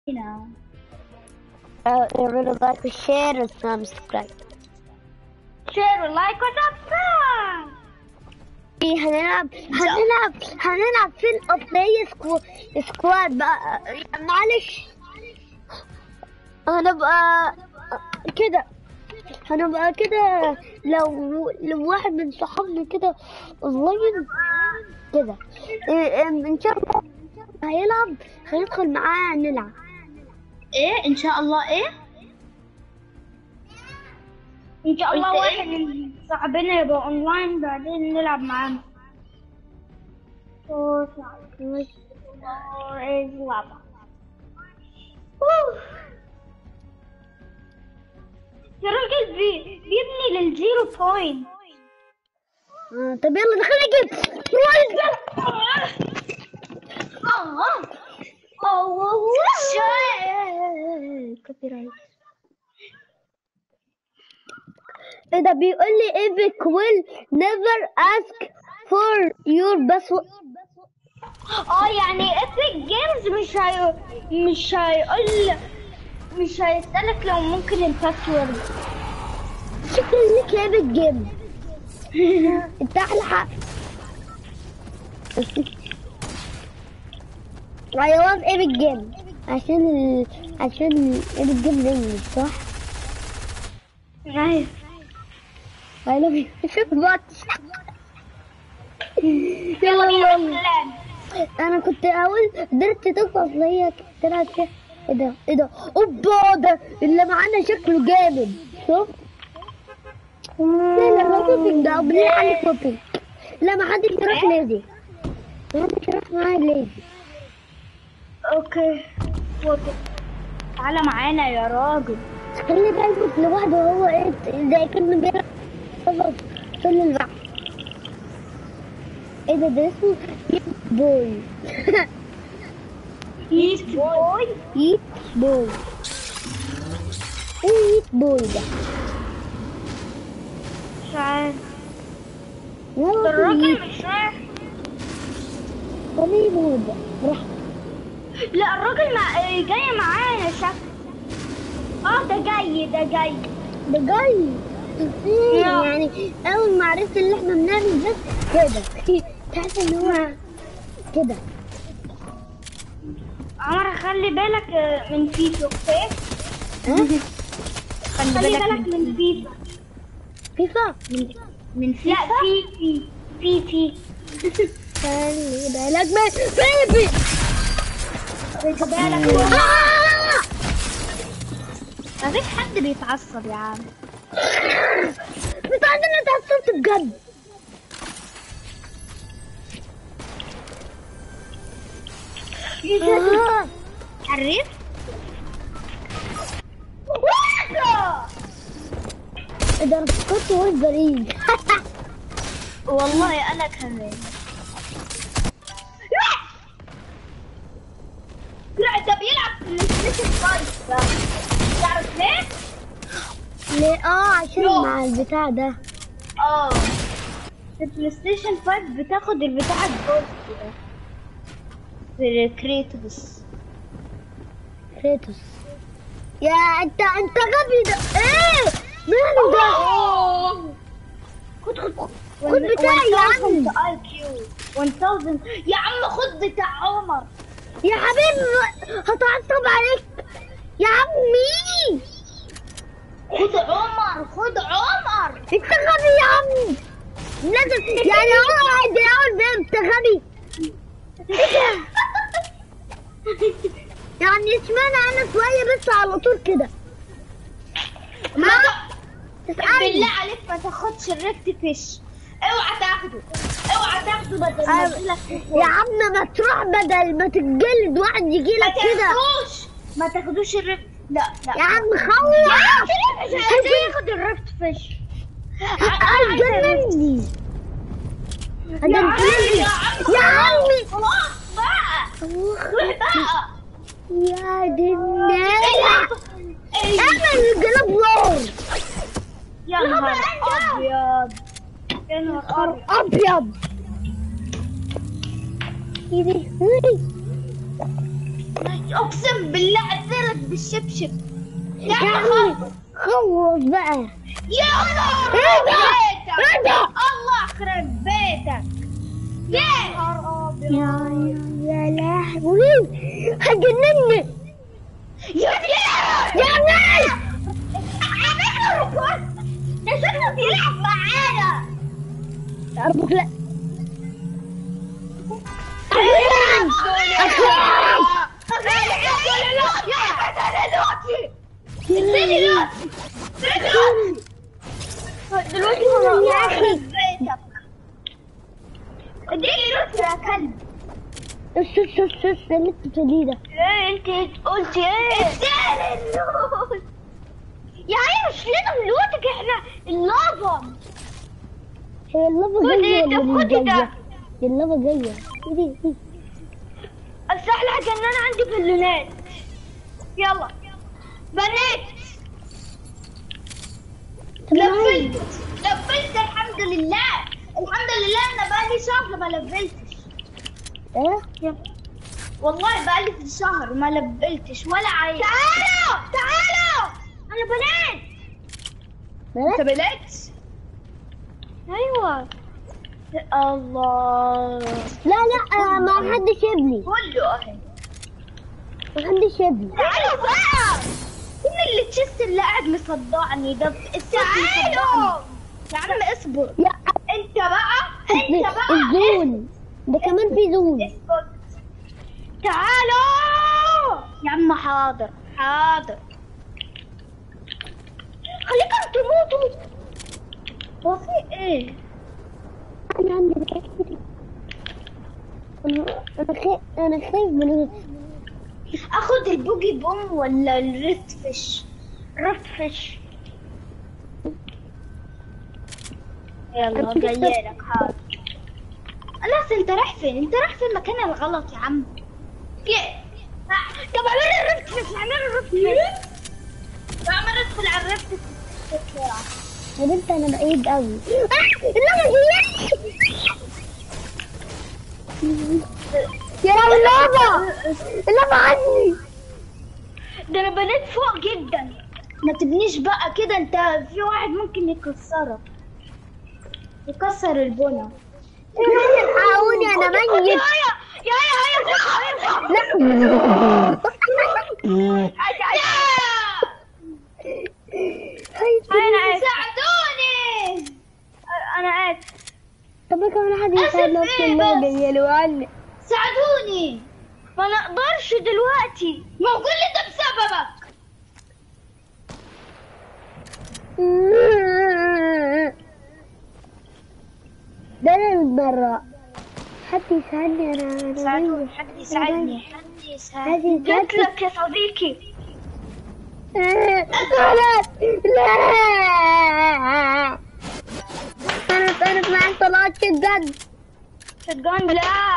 know. Uh, really like to share and subscribe. Share, like, وسبسكرايب إيه هنلعب هنلعب هنلعب في الأبنية سكو... سكواد بقى يعني معلش هنبقى كده هنبقى كده لو لو واحد من صحابنا كده اونلاين كده إيه، إم، ان شاء الله هيلعب هندخل معاه نلعب ايه ان شاء الله ايه ان شاء الله قلت واحد من صاحبنا يبقى اونلاين بعدين نلعب معانا فور فايف فور ايت لعبة يا راجل بي... بيبني للزيرو بوينت آه، طب يلا دخلنا جيب كوبي رايت ايه ده بيقول لي ايبك ويل نيفر اسك فور يور باسورد اه يعني ايبك جيمز مش هي... مش هيقول مش هيسألك لو ممكن الباسورد شكرا لك يا ايبك جيم انت احلى حق I love ايبك جيم عشان ال... عشان ايبك جيم انجلش صح؟ ايوه I love you so much يلا بينا يلا فلان انا كنت اقول قدرت تقف هي طلعت فيها ايه ده ايه ده اوبا ده اللي معانا شكله جامد شوف لا لا ما كوبينج ده بالله عليك كوبينج لا ما حدش يروح ليزي ما حدش يروح معايا ليزي اوكي اوكي تعالى معانا يا راجل خلي بالك لوحده هو ايه زي كأنه بيلعب طول البحر ايه ده ده اسمه ييت بوي ييست بوي ييت بوي ايه ييت بوي ده مش عارف والله ده الراجل ييت مش رايح طبيعي بوي ده راح لا الراجل مع... جاي معانا شكل اه ده جاي ده جاي ده جاي إيه يا. يعني اول ما عرفت اللي احنا بنعمل بس كده تحس ان هو كده عمر خلي بالك آه، من فيفا اوكي ها خلي بالك من فيفا فيفا من فيفا لا في في في في خلي بالك من بيبي خلي بالك آه! مفيش حد بيتعصب يا عم بس عندنا اتعصبت بجد آه. عرف إيه ده انا فكرت وولفرين والله انا كمان لا ده بيلعب في البلاي ستيشن 5 تعرف ليه؟ ليه اه عشان لا. مع البتاع ده اه في البلاي ستيشن 5 بتاخد البتاع الجولد ده في الكريتوس كريتوس يا انت انت غبي ده ايه ماله ده خد خد خد بتاعي يا عم. اي كيو 1000 يا عم خد بتاع عمر يا حبيبي هتعصب عليك يا عمي خد عمر خد عمر انت غبي يا عم لازم يعني هو واحد الاول ده انت غبي ايه ده؟ يعني اشمعنى انا شويه بس على طول كده ما تسألني بالله عليك ما تاخدش الريكت فيش اوعى تاخده اوعى تاخده بدل ما أيوة. يجيلك يا عم ما تروح بدل ما تتجلد واحد يجي ما لك كده تاخدوش ما تاخدوش الريكت لا لا يا عم يا خلص عم مش عايز ياخد الريكت فيش هتجنني يا عمي يا عمي يا عمي خلاص بقى روح بقى يا دي النيلة إيه. اعمل الجلاب نار يا نهار ابيض يا نهار ابيض ابيض ايدي ايدي اقسم بالله عثرت بالشبشب يا يا عم عمي خلاص. خلص بقى يا الله ايه ده؟ بيتك ايه ده؟ الله يخرب بيتك ليه يا يا لهوي هجنني يا يا عمي ده شكله بيلعب معانا أرجوك لا أخيرا أخيرا دلوقتي يا أخي. اديني لوت يا كلب بس بس بس بس اللي انت بتقوليه ده ايه انت قلتي ايه؟ اديني اللوت يا عيني مش لازم لوتك احنا اللافا هي اللافا خدي جاية ده، ولا مش خدي ده. جاية؟ هي اللافا جاية خدي خدي. بس احلى حاجه ان انا عندي بالونات يلا بنيت طب أنا عايز- لفلت لفلت الحمد لله الحمد لله انا بقالي شهر ما لفلتش ايه والله بقالي في شهر ما لفلتش ولا عايز تعالوا تعالوا انا بنيت بنات بنيت ايوه الله لا لا آه، ما حدش يبني كله اهي ما حدش يبني تعالوا بقى مين اللي تشيست اللي قاعد مصدعني ده تعالوا يا عم اصبر يا انت بقى انت بقى الزون ده كمان في زون اسكت تعالوا يا عم حاضر حاضر خليكم تموتوا هو في ايه انا عندي كتير انا انا خايف انا خايف من اخد البوجي بوم ولا الريد فيش ريد فيش يلا أكيد جايلك حاضر خلاص انت رايح فين انت رايح في المكان الغلط يا عم يا- طب اعمل الريد فيش اعمل الريد فيش بعمل ادخل على الريد فيش بسرعة. يا بنت انا بعيد قوي اللعبة دي يا لهوي اللعبة اللعبة عني ده انا بنيت فوق جدا ما تبنيش بقى كده انت في واحد ممكن يكسرك يكسر البنى الحقوني انا يا ميت يا يا يا لا انا ساعدوني انا اسف طب ما كمان حد يساعد أسف نفس إيه اللعبة بس؟ يا لو عني ساعدوني ما نقدرش دلوقتي ما هو كل ده بسببك ده انا متبرع حد يساعدني انا انا ساعدوني ميت. حد يساعدني حد حد يساعدني يساعدني. جيت لك يا صديقي خلاص لا انا انا معاك طلعت جد شجان لا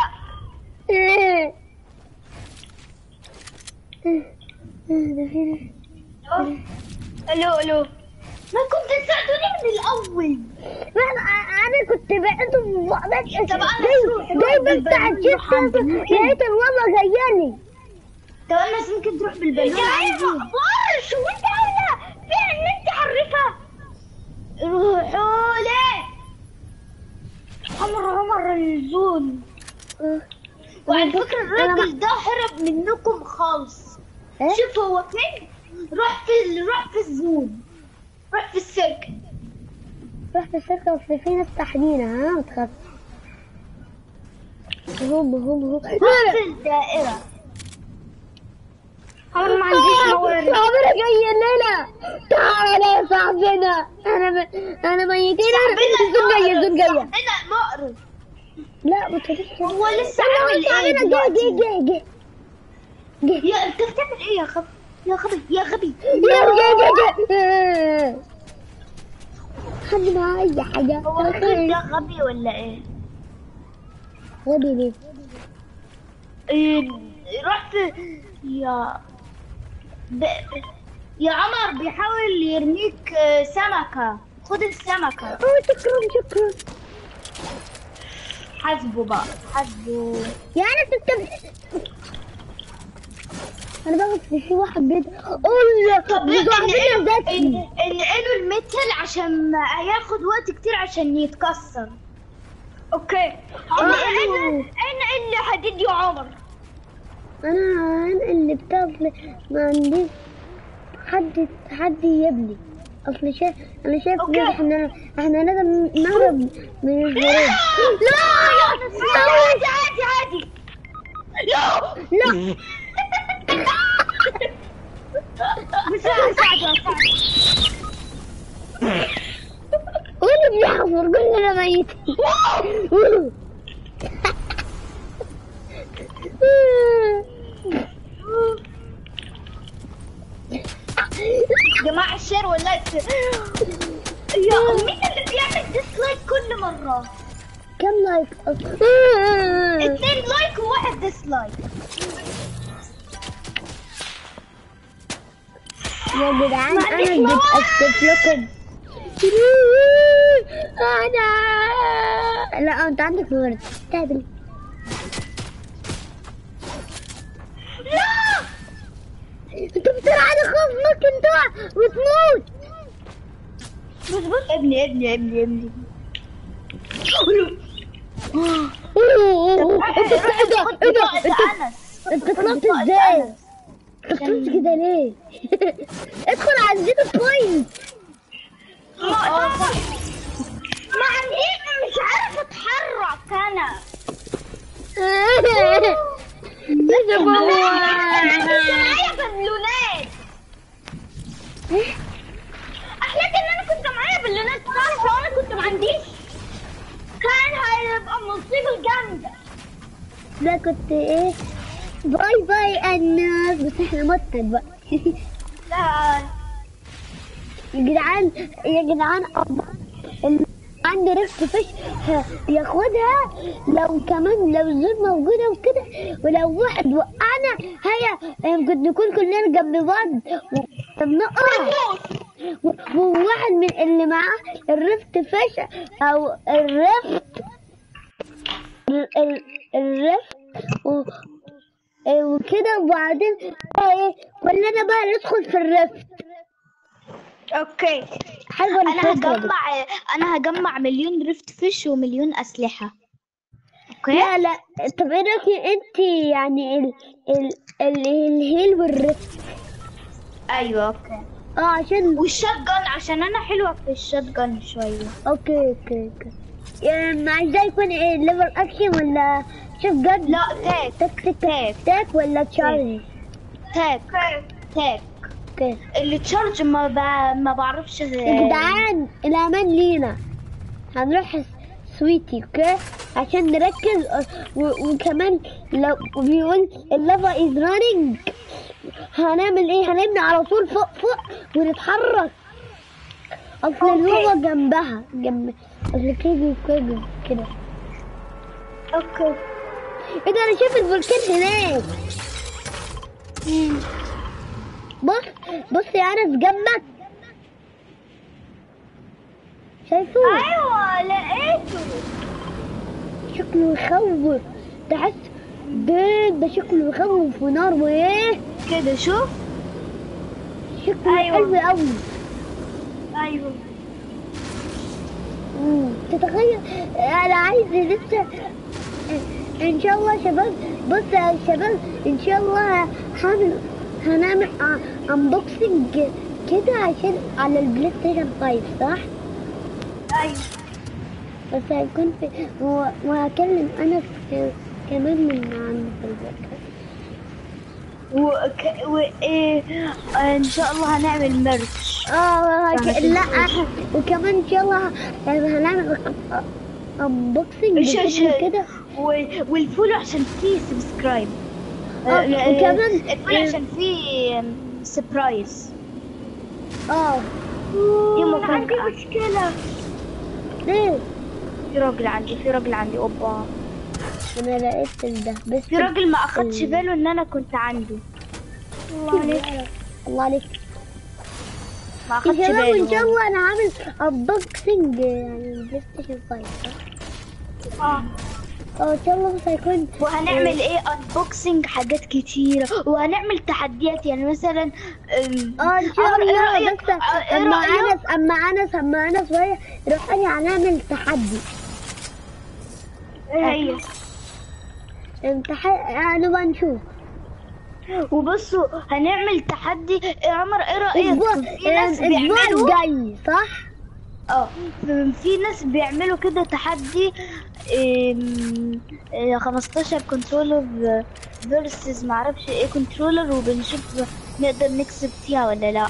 ده فين الو الو ما كنت تساعدوني من الاول ما انا انا كنت بعتهم بس طب أنا جاي أروح جاي بس بالبلد عجبت محمد. لقيت الوضع جاياني طب الناس ممكن تروح بالبالون يا عيني برش وانت عامله فين ان انت حرفه روحوا لي عمر عمر الزون وعلى فكره الراجل ده هرب منكم خالص إيه؟ شوف هو فين روح في روح في الزون روح في السيرك روح في الشركة وفي في ناس تحدينا ها ما تخافش هم هم هم روح في الدائره انا ما عنديش موارد صابرة جاي الليلة تعال يا صاحبنا انا ب... انا ميتين انا الزون جاية الزون جاية صاحبنا مقرف لا ما تقولش هو لسه أنا عامل صاحبنا ايه جه دلوقتي جه جه جه يا انت بتعمل ايه يا غبي يا غبي يا غبي يا جه جه جه حد معاه اي حاجة هو أنا الراجل خايف. ده غبي ولا ايه؟ غبي ليه إيه، رحت يا ب... يا عمر بيحاول يرميك آه، سمكة خد السمكة اه شكرا شكرا حاسبه بقى حاسبه يا انا تكتب انا باخد في في واحد بيت الله طب دي صاحبتنا ان ذاتي انقلوا الميتال عشان ما هياخد وقت كتير عشان يتكسر اوكي أيوه. انقل حديد يا عمر انا انا اللي بتاعت ما عنديش حد حد يبني اصل شايف انا شايف أوكي. كده احنا احنا لازم نهرب من الهروب لا عادي عادي عادي لا لا بسرعة ساعدة واللي بيحفر كلنا ميتين جماعة الشير واللايك يا مين اللي بيعمل ديسلايك كل مرة؟ كم لايك أصلاً؟ اتنين لايك وواحد ديسلايك يا جدعان ما انا عنديش جيت مواد. اسكت لكم انا لا انت عندك موارد تعدل لا انت بسرعة خاف ممكن تقع وتموت بص بص ابني ابني ابني ابني انت ايه ده ايه ده انت انس انت طلعت ازاي؟ انت طلعت كده ليه؟ ادخل على الزيت بوينت ما عنديش مش عارف اتحرك انا لازم معايا بالونات احلى ان انا كنت معايا بالونات تعرف لو انا كنت ما عنديش كان هيبقى مصيبه جامده ده كنت ايه باي باي الناس بس احنا متنا دلوقتي لا يا جدعان يا جدعان اللي عندي ريفت فيش ه- ياخدها لو كمان لو الزول موجودة وكده ولو واحد وقعنا هي ممكن نكون كلنا جنب بعض ونقع و- وواحد من اللي معاه الريفت فيش او الريفت ال- ال- الريفت و- إيه وكده وبعدين ايه كلنا بقى ندخل في الريفت اوكي حلوة انا الفكرة دي. هجمع انا هجمع مليون ريفت فيش ومليون اسلحه اوكي لا لا طب ايه رايك انت يعني ال ال ال الهيل والريفت ايوه اوكي اه عشان والشوت جان عشان انا حلوه في الشوت جان شويه اوكي اوكي اوكي يعني عايزاه يكون ايه ليفل اكشن ولا شوف جد لا تاك تك تك تاك تاك ولا تشارلي تاك تاك اوكي اللي تشارج ما ب... ما بعرفش يا جدعان الامان لينا هنروح سويتي اوكي عشان نركز و- وكمان لو بيقول اللافا از رانينج هنعمل ايه هنبني على طول فوق فوق ونتحرك اصل أوكي. اللافا جنبها جنب اصل كده كده كده اوكي ايه ده انا شايف الفولكان هناك بص بص يا انس جنبك شايفه ايوه لقيته شكله يخوف تحس ده ده شكله يخوف ونار وايه كده شوف شكله أيوة. حلو قوي ايوه مم. تتخيل انا عايز لسه ان شاء الله يا شباب بص يا شباب ان شاء الله هعمل هنعمل انبوكسنج كده عشان على البلاي ستيشن 5 صح؟ ايوه بس هيكون في و- وهكلم انا في كمان من عند البركة وك... وإيه ان شاء الله هنعمل مرش اه هك... فهمت. لا وكمان ان شاء الله هنعمل انبوكسنج إيش- إيش- كده و... والفولو عشان فيه سبسكرايب آه، وكمان- الفولو عشان فيه سبرايز اه يوم عندي مشكلة ليه؟ في راجل عندي في راجل عندي اوبا انا لقيت ده بس في راجل ما اخدش باله ان انا كنت عنده الله عليك الله عليك ما يا اخدش شباب ان شاء باله الله انا عامل انبوكسنج يعني البلاي ستيشن 5 صح؟ اه اه ان شاء الله بس هيكون وهنعمل ايه انبوكسنج حاجات كتيرة وهنعمل تحديات يعني مثلا أم، اه ان شاء عمر، إيه الله رأيك؟ بس آه، إيه اما رأيك؟ انس اما انس اما انس وهي روح اني هنعمل تحدي هي امتحان نبقى نشوف وبصوا هنعمل تحدي إيه يا عمر ايه رأيك اسبوع في ناس الاسبوع بيعملوا الجاي صح؟ اه في ناس بيعملوا كده تحدي إم، إيه، 15 كنترولر فيرسز معرفش ايه كنترولر وبنشوف نقدر نكسب فيها ولا لا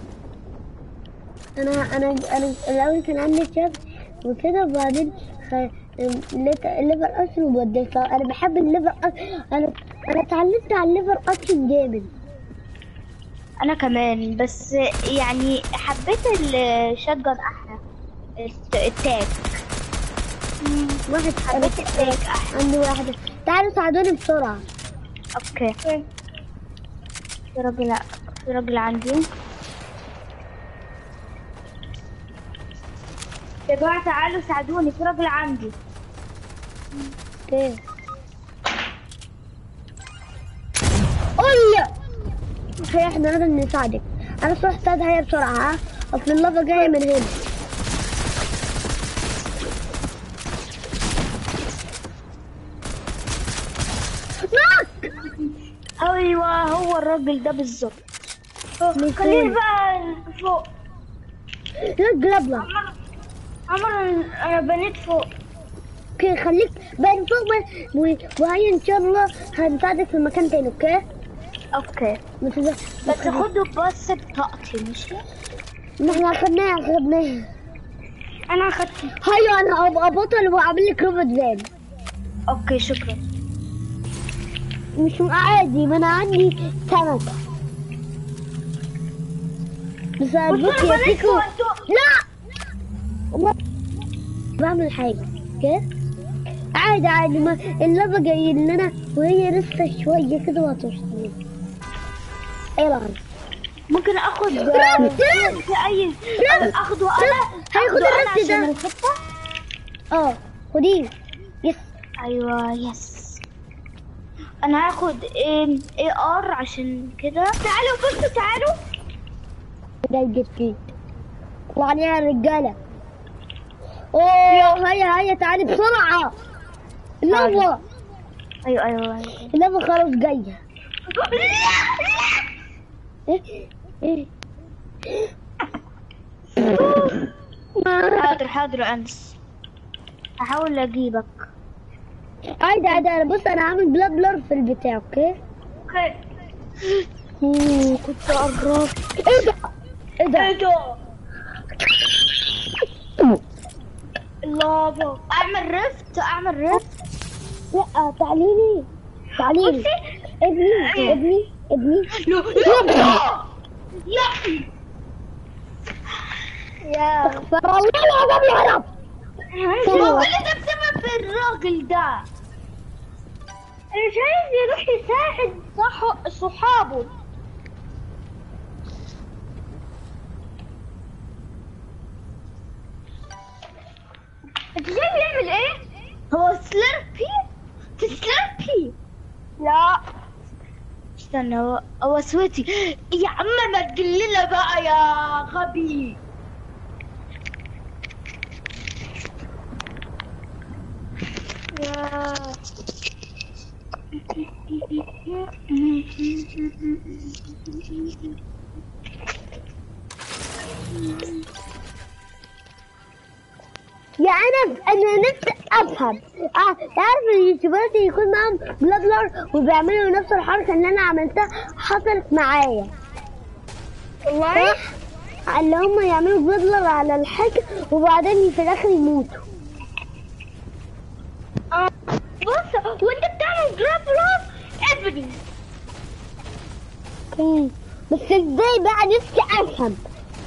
انا انا انا الاول كان عندي شات وكده وبعدين خ... لقيت الليفر اكشن وبديت انا بحب الليفر أك... انا انا اتعلمت على الليفر اكشن جامد انا كمان بس يعني حبيت الشات جان احلى الت- التاج واحد حبيت التاج احلى عندي واحدة تعالوا ساعدوني بسرعة اوكي في راجل في راجل عندي يا جماعة تعالوا ساعدوني في راجل عندي اوكي قول هي احنا لازم نساعدك انا صح استاذ هيا بسرعة ها اصل اللافا جاية من هنا ناك ايوه هو الراجل ده بالظبط من خليني فين؟ بقى فوق لا جلبلة عمر عمر انا بنيت فوق اوكي خليك بين فوق و- و- وهي ان شاء الله هنساعدك في مكان تاني اوكي اوكي ما تز- ما بس تخليك- خدوا بس بطاقتي ماشي ما احنا اخدناها اخدناها انا اخدت هيا انا ابقى بطل واعمل لك روبوت زين اوكي شكرا مش عادي ما انا عندي سمكة بس بص بص انا يا بنيت فيكو فوق انتوا لا ما- بعمل حاجة اوكي عادي عادي ما اللعبة جايين لنا وهي لسه شوية كده وهتوصل ايه رأيك؟ ممكن اخد رمز، في رمز. اي رمز، اخده انا رمز. هياخد أخده أنا الرمز ده. عشان الخطة اه خديه يس ايوه يس انا هاخد اي اي ار عشان كده تعالوا بصوا تعالوا ده الجيت جيت وعليها الرجالة اوه هيا هيا تعالي بسرعة اللعبة ايوه ايوه, أيوة. اللعبة خلاص جاية ايه ايه حاضر حاضر يا انس هحاول اجيبك عادي عادي انا بص انا عامل بلا بلر في البتاع اوكي اوكي مم، كنت قربت ايه ده ايه ده ايه ده اللابا اعمل رفت اعمل رفت لا تعاليلي تعاليلي بصي ابني ابني ابني لو يا اخي يا فالله العظيم يا رب هو كل ده بسبب الراجل ده انا مش عايز يروح يساعد صح صحابه انت شايف يعمل ايه؟ هو سلربي؟ في سلربي لا استنى هو هو سويتي يا عم ما تدلنا بقى يا غبي يا يا انا انا نفسي افهم اه تعرف اليوتيوبرات اللي يكون معاهم بلادلر وبيعملوا نفس الحركه اللي انا عملتها حصلت معايا والله صح؟ اللي هم يعملوا بلادلر على الحاجه وبعدين في الاخر يموتوا آه. بص وانت بتعمل جراب لوب ابني مم. بس ازاي بقى نفسي افهم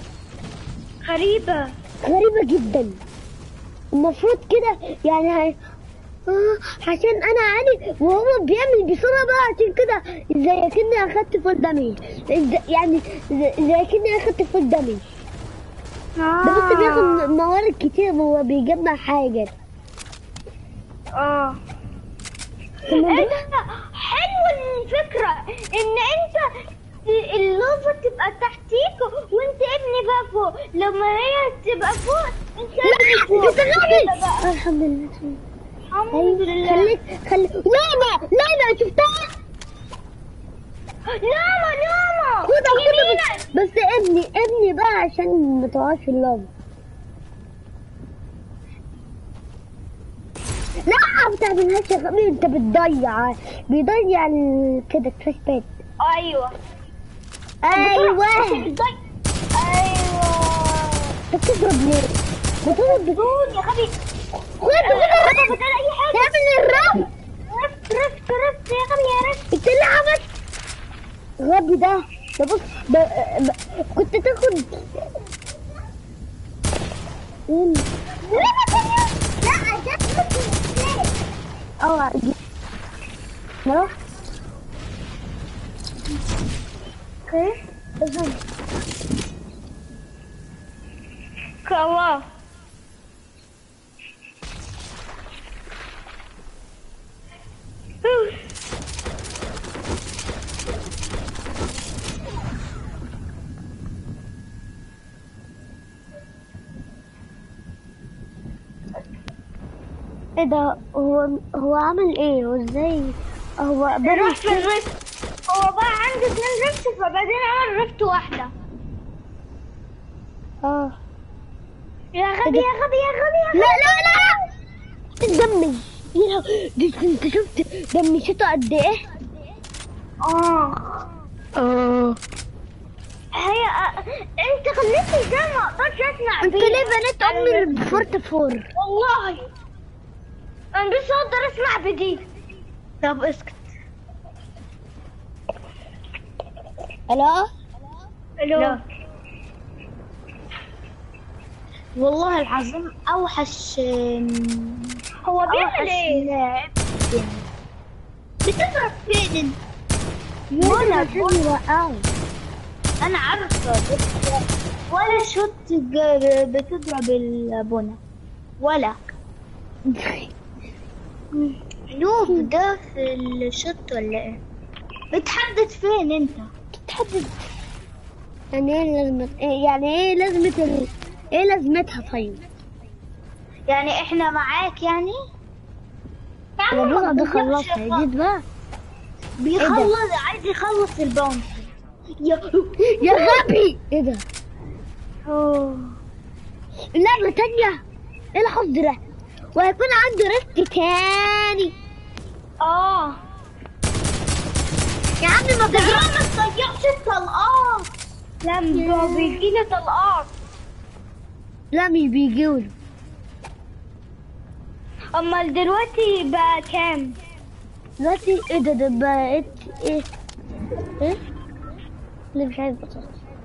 غريبة غريبه جدا المفروض كده يعني هي... آه عشان انا عالي وهو بيعمل بسرعه بقى عشان كده زي كني اخدت فول دامج إز- يعني زي زي كني اخدت فول دامج ده بس بياخد موارد كتير وهو بيجمع حاجة اه انت حلو الفكرة ان انت ت- اللوفة تبقى تحتيك وانت ابني بقى فوق لما هي تبقى فوق انت ابني فوق كده بقى. الحمد لله الحمد لله خليك خلي لاما لاما شفتها لاما لاما خدها خدها يمينك. بس, بس ابني ابني بقى عشان ما تقعش في اللعبة لا ما تعملهاش يا غبي انت بتضيع بيضيع ال- كده كراش باد ايوه ايوه ايوه انت بتضرب ليه؟ بتضرب دود يا غبي خد خد بدل اي حاجة تعمل الرب رفت رفت رفت يا غبي يا رفت انت اللي عملت غبي ده ده بص ده ده- كنت تاخد ايه لا جت اه دي. نروح اوكي خلاص ايه ده هو هو عمل ايه هو ازاي هو راح بنى في الرفت هو بقى عنده اتنين رفت فبعدين عمل رفت واحدة اه يا غبي يا غبي يا غبي لا لا لا دمي يا دي انت شفت دمشته قد ايه اه اه هي انت خليتني ازاي ما اقدرش اسمع انت بيها. ليه بنيت امي الفورت فور والله انا بس اقدر اسمع بدي طب اسكت الو الو والله العظيم اوحش هو اوحش بيعمل ايه؟ لاعب بتضرب فين ولا عشان يوقعوا انا عارفه بس ولا شوت ج- بتضرب البنى ولا نوب ده في الشوت ولا ايه بتحدد فين انت تتحدد يعني ايه لازمة إيه يعني ايه لازمة ال... ايه لازمتها طيب يعني احنا معاك يعني انا بقى ده خلصها جديد بقى بيخلص عايز يخلص الباونسر يا يا غبي ايه ده أوه. لعبة تانية ايه الحظ ده وهيكون عنده ريسك تاني اه يا عم ما ده تضرب ما تضيعش الطلقات لما بيجيلي طلقات لا مش بيجيوله امال دلوقتي بقى كام دلوقتي ايه ده ده بقيت ايه ايه اللي مش عارف بطاطس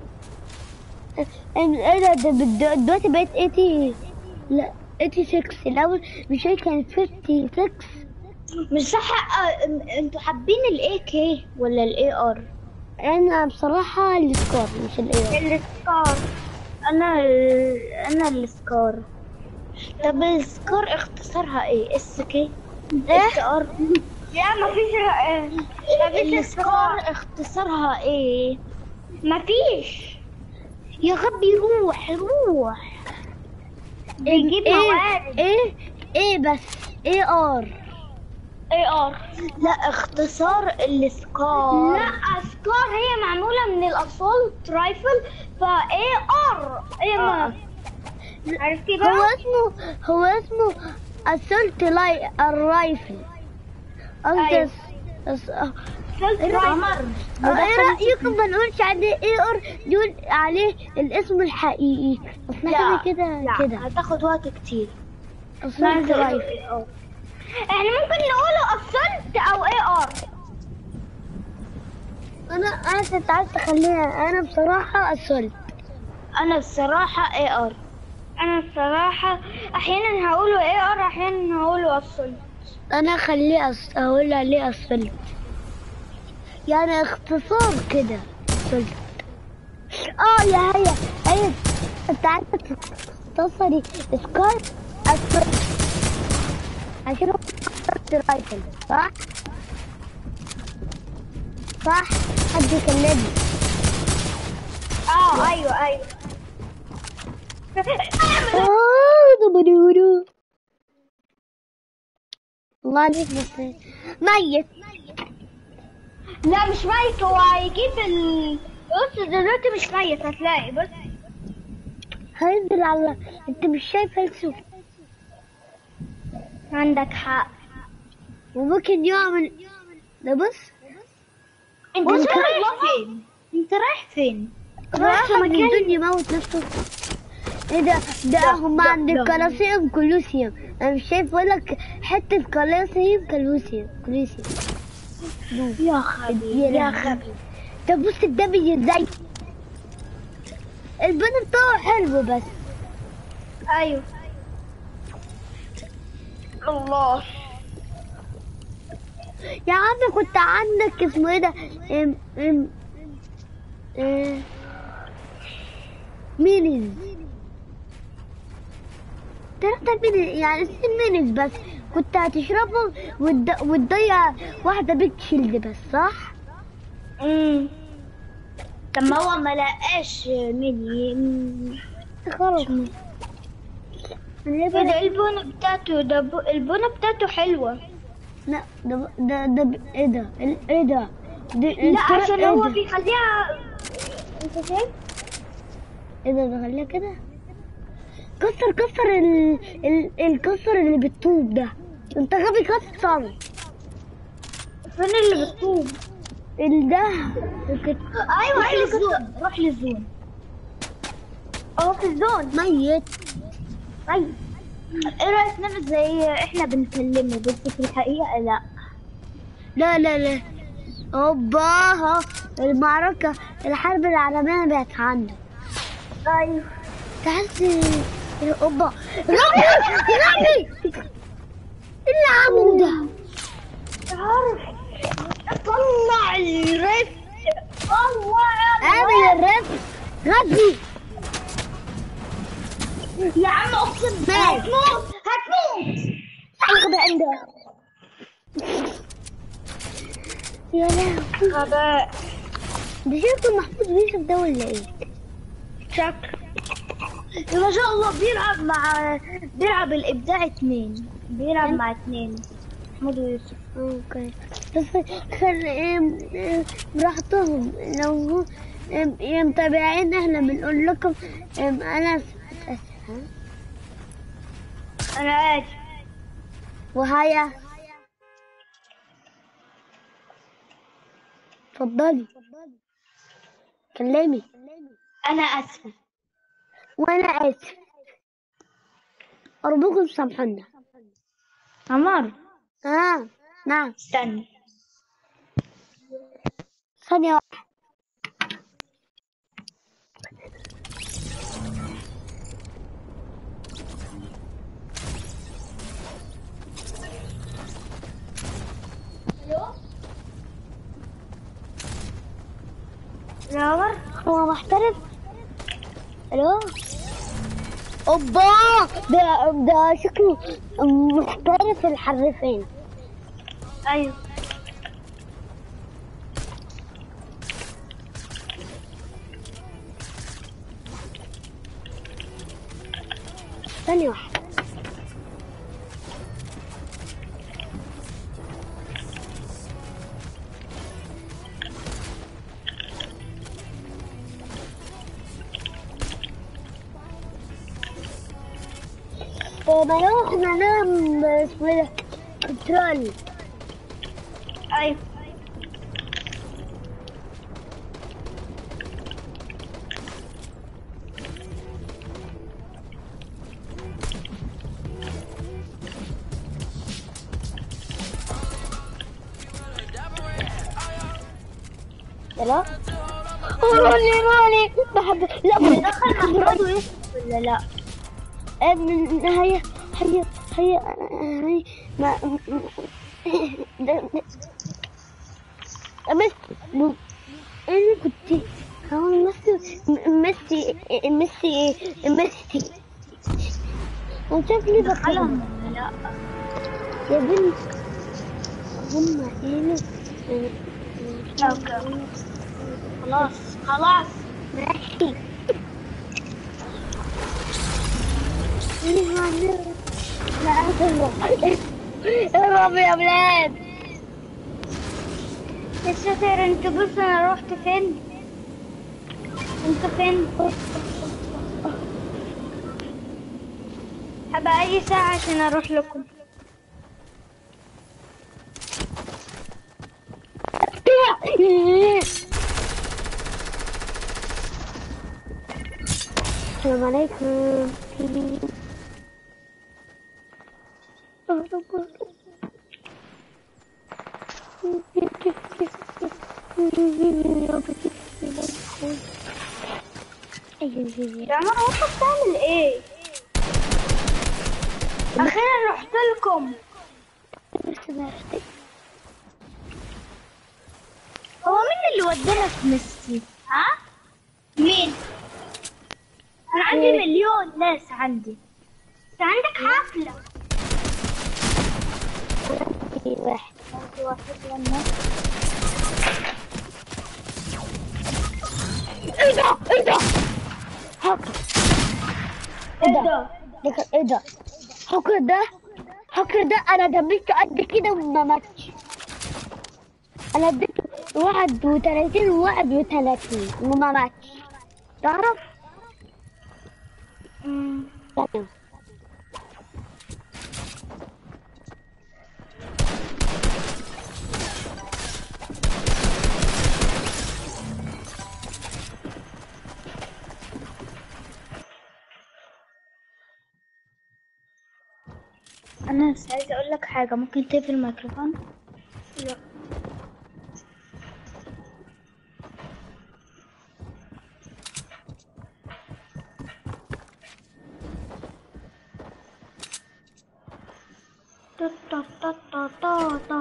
ايه ايه ده ده بد- دلوقتي بقيت 80 لا 86 الاول مش هي كانت 56 مش صح آه، انتوا حابين الاي كي ولا الاي ار انا بصراحة السكور مش الايه السكار انا ال... انا السكار طب السكار اختصارها ايه اس كي اس ار لا مفيش مفيش السكار اختصارها ايه مفيش يا غبي روح روح بيجيب ايه موارد ايه ايه بس ايه ار اي ار لا اختصار السكار لا سكار هي معمولة من الاسولت رايفل فا اي ار اي ما عرفتي هو بقى؟ اسمه هو اسمه اسولت لاي الرايفل قصدي أيوة. أس- أس- آه. اسولت إيه رأيك- رايفل ايه رايكم ما نقولش عليه ايه ار نقول عليه الاسم الحقيقي اصل لا احنا كده لا كده هتاخد وقت كتير اسولت رايفل احنا ممكن نقوله اسولت او اي ار انا انا كنت عايز تخليها انا بصراحه اسولت انا الصراحة اي ار انا الصراحة احيانا هقوله اي ار احيانا هقوله اسولت انا اخليه أس... اقول عليه اسولت يعني اختصار كده اسولت اه يا هيا هيا انت عارفه تختصري سكار اسولت عشان هو اخترت رايفل صح؟ صح؟ حد يكلمني اه ايوه ايوه آه، دبدوبدو. الله عليك بس ميت لا مش ميت هو هيجيب ال بص دلوقتي مش ميت هتلاقي بص هينزل على انت مش شايف فلسفة عندك حق وممكن يعمل ده بص انت وانت- رايح فين؟ انت رايح فين؟ راح رايح من مكان الدنيا يموت نفسه ايه ده ده هم ده- عند ده. الكولوسيوم كولوسيوم انا مش شايف ولا ك- حتة كولوسيوم كولوسيوم كولوسيوم يا خبيث يا يا لهوي. خبيث طب بص الدمج ازاي البن بتاعه حلو بس ايوه الله يا عم كنت عندك اسمه ايه ده ام ام اه مينيز تلاتة مينيز يعني اتنين مينيز بس كنت هتشربهم وتد- وتضيع واحدة بيك شيلد بس صح؟ امم طب ما هو ما لقاش ميني مم. خلاص أنا ليه ايه بقى- ده البونة بتاعته ده ب... البونة بتاعته حلوة لا ده ده ده ب- ايه ده ال- ايه ده ده لا الكرة- عشان إيه هو ده؟ بيخليها انت شايف؟ ايه ده ده خليها كده كسر كسر ال... ال... الكسر اللي بالطوب ده انت غبي كسر فين اللي بالطوب؟ ال ده كت- ايوه روح للزون روح للزون اه في الزون ميت ايوه ايه رايك نعمل زي احنا بنكلمه بس في الحقيقة لا لا لا لا اوبا ها المعركة الحرب العالمية بقت عنده ايوه تحس اوبا غبي غبي ايه اللي عمله ده عارف طلع الريف طلع عامل الرف غبي يا عم اقسم مات. هتموت هتموت اغبى عندك يا لهوي غباء ده شكله محمود يوسف ده ولا ايه؟ شك ما شاء الله بيلعب مع بيلعب الابداع اتنين بيلعب مع اتنين محمود ويوسف اوكي بس كان إيه- إيه براحتهم لو هو إيه- إيه متابعين احنا بنقول لكم إيه انا اسف آسف، ها؟ انا اسف وهيا اتفضلي كلمي انا اسفه وانا اسف ارجوكم سامحونا عمار اه نعم استنى ثانية واحدة عمر هو محترف الو اوبا ده ده شكله محترف الحرفين ايوه ثانية واحدة طب انا احنا نعمل اسمه ايه ده كنترول ايوه يلا رولي رولي بحب لا دخل محمود ويوسف ولا لا ابن هيا هيا هيا هيا ما ده- ده- بس م- انا كنت هو ميسي ميسي ميسي ميسي وشكلي بكلم دخلهم ولا لا يا بنت هم هنا اوكي خلاص خلاص ماشي اهرب يا بلاد يا ساتر انت بص انا رحت فين انت فين هبقى اي ساعة عشان اروح لكم السلام عليكم يا عمر هو انت بتعمل ايه اخيرا رحت لكم هو مين اللي ودانا في ميسي ها مين انا عندي إيه. مليون ناس عندي انت عندك حفلة واحد ايه ده ايه ده هاكر ايه ده ده كان ايه ده هاكر ده هاكر ده انا دمجته قد كده وما ماتش انا اديته واحد وتلاتين وواحد وتلاتين وما ماتش تعرف؟ مم. تمام انا بس عايزه اقول لك حاجه ممكن تقفل الميكروفون لا تا تا تا تا تا تا.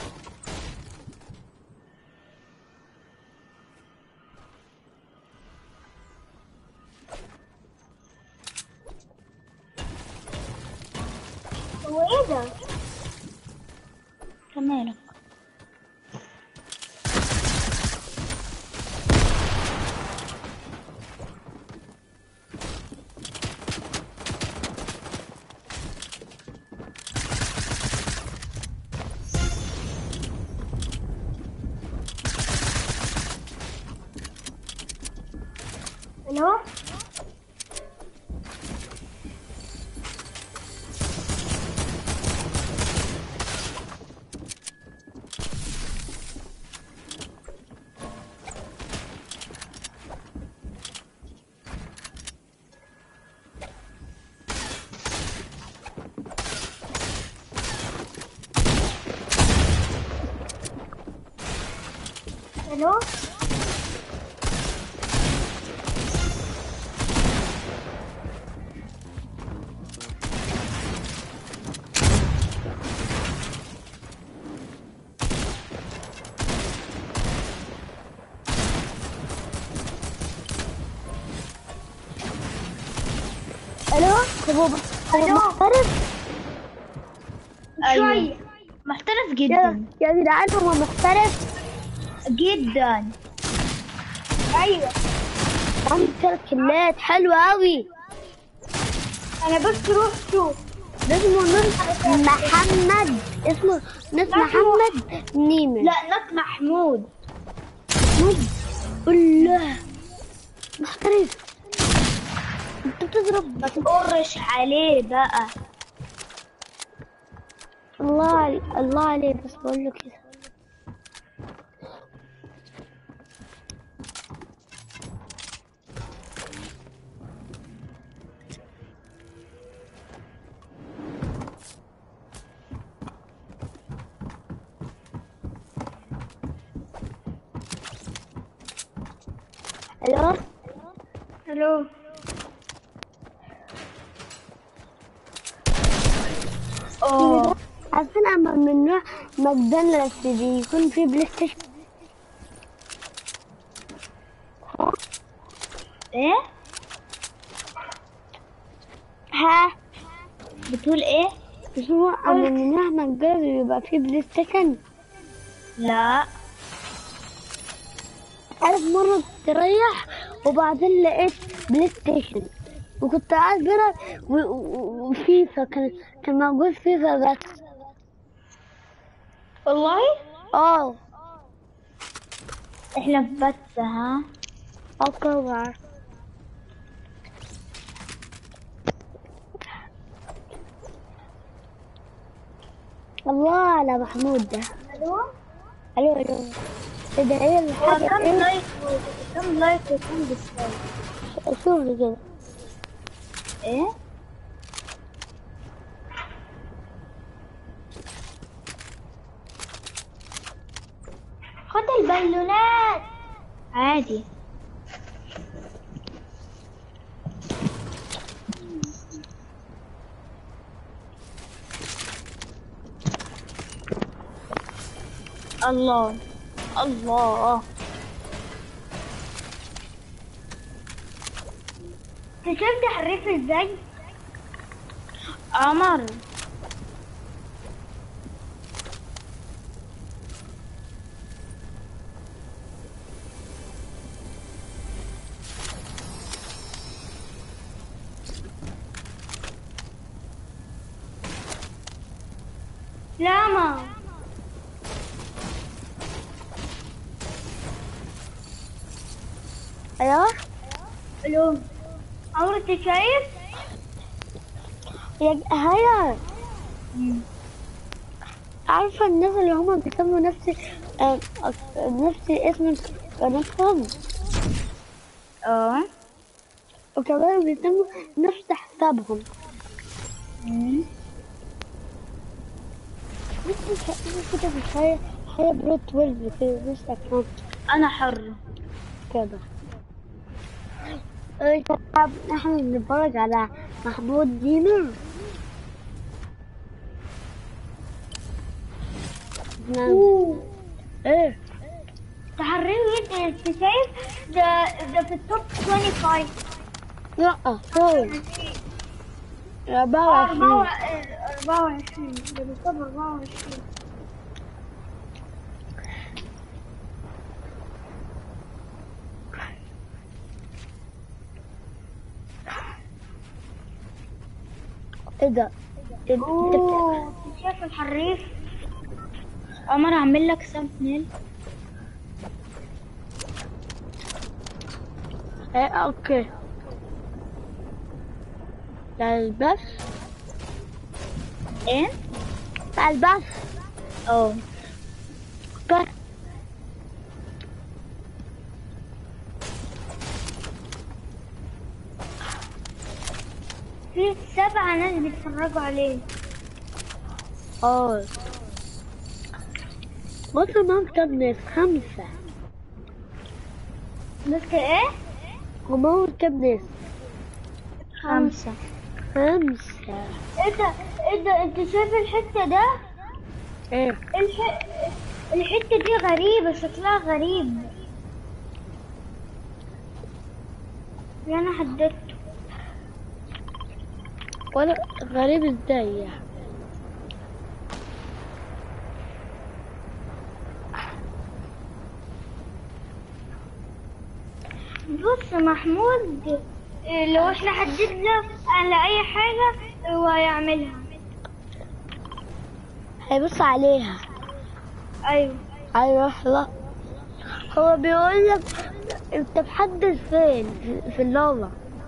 هو ايه ده؟ كمالك الو الو الو هو هو ألو. محترف شوية محترف يا جدا يا جدعان هو محترف جدا ايوه عنده ثلاث كلات حلوة أوي انا بس روح شوف ده اسمه نص محمد اسمه نص محمد نيمة لا نط محمود محمود الله محترف انت بتضرب ما تقرش عليه بقى الله علي... الله عليه بس بقول له كده الو الو اوه عارفين اما بنروح ماكدونالدز بيكون في بلاي ستيشن ايه ها بتقول ايه مش هو أما مهما نجرب يبقى في بلاي ستيشن لا عارف مرة كنت رايح وبعدين لقيت بلاي ستيشن وكنت قاعد بلعب و- و- وفيفا كان كان موجود فيفا بس والله اه احنا في بس ها اكبر الله على محمود ده الو الو الو ايه ده ايه الحاجة كم ايه لايك و- كم لايك وكم ديسلايك شوف لي كده ايه خد البالونات عادي الله الله انت شفت حريف ازاي؟ قمر لاما ايوه الو عمر انت شايف؟ يا هيا عارفة الناس اللي هما بيسموا نفس آه، آه، نفس اسم قناتهم اه وكمان بيسموا نفس حسابهم بس مش كده مش هي هي برو 12 كده مش اكونت انا حر كده إيه، طب احنا بنتفرج على محمود دينا نعم. ايه تحرير جدا انت شايف ده ده في التوب 25 لا فوق 24 24 ده بالطبع 24 ايه ده إيه- انت بت- اوه انت شايف الحريف عمر اعمل لك سامبل ايه اوكي ده البث ايه ده البث اه اوكي في سبعة ناس بيتفرجوا عليه اه مصر ما كم ناس خمسة بس ايه هما كم ناس خمسة خمسة ايه ده ايه ده انت شايف الحتة ده ايه الح... الحتة دي غريبة شكلها غريب اللي انا حددته ولا غريب ازاي يعني بص محمود إيه، لو احنا حددنا على اي حاجة هو هيعملها هيبص عليها ايوه هيروح لا هو بيقول لك انت محدد فين في- في اللغة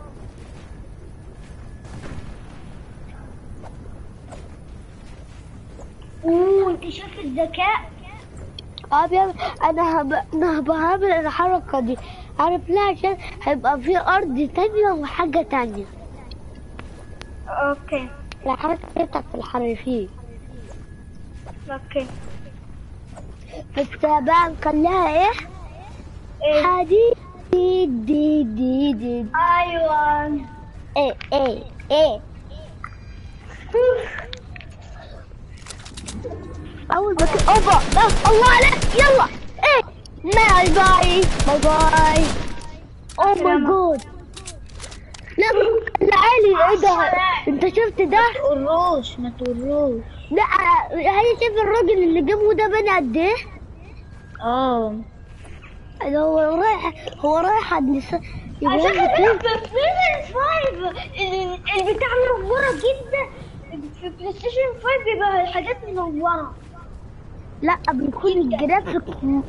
اوه انت شايف الذكاء اه بيعمل انا هب... انا بعمل الحركة دي عارف ليه عشان هيبقى في ارض تانية وحاجة تانية اوكي الحركة بتاعت الحريفين اوكي بس بقى نخليها ايه ايه حديد دي دي دي دي ايوه ايه ايه ايه اول ما ت- اوبا لا الله عليك يلا ايه باي باي باي باي او ماي سلامة. جود لا العالي ايه ده انت شفت ده تقروش ما تقروش لا هي شايف الراجل اللي جابه ده بني قد ايه اه ده هو رايح هو رايح عند الس- يبقى عشان هو كده كده. في بلاي فايف البتاع منورة جدا في بلاي ستيشن 5 بيبقى الحاجات منورة لا بيكون الجرافيك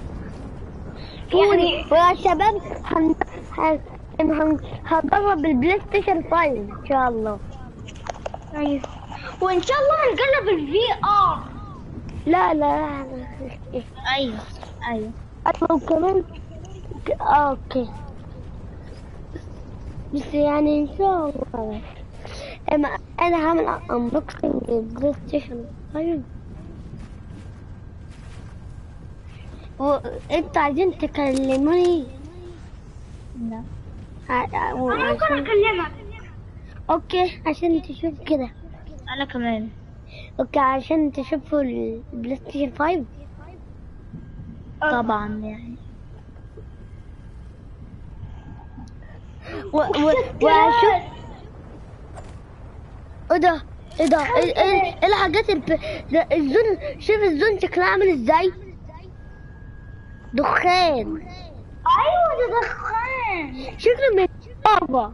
يعني- ويا شباب هن هن هن- هنجرب البلاي ستيشن 5 ان شاء الله ايوه وان شاء الله هنجرب الفي ار لا لا لا ايوه ايوه ايوه وكمان آه، اوكي بس يعني ان شاء الله اما انا هعمل انبوكسنج البلاي ستيشن 5 وانتوا عايزين تكلموني لا ع- انا ممكن عشان اكلمك اوكي عشان تشوف كده انا كمان اوكي عشان تشوفوا البلاي ستيشن 5 طبعا يعني و... و... واشوف ايه ده ايه ده ايه ايه إيه الحاجات الب... ده الزون شوف الزون شكلها عامل ازاي دخان ايوه ده دخان شكله من بابا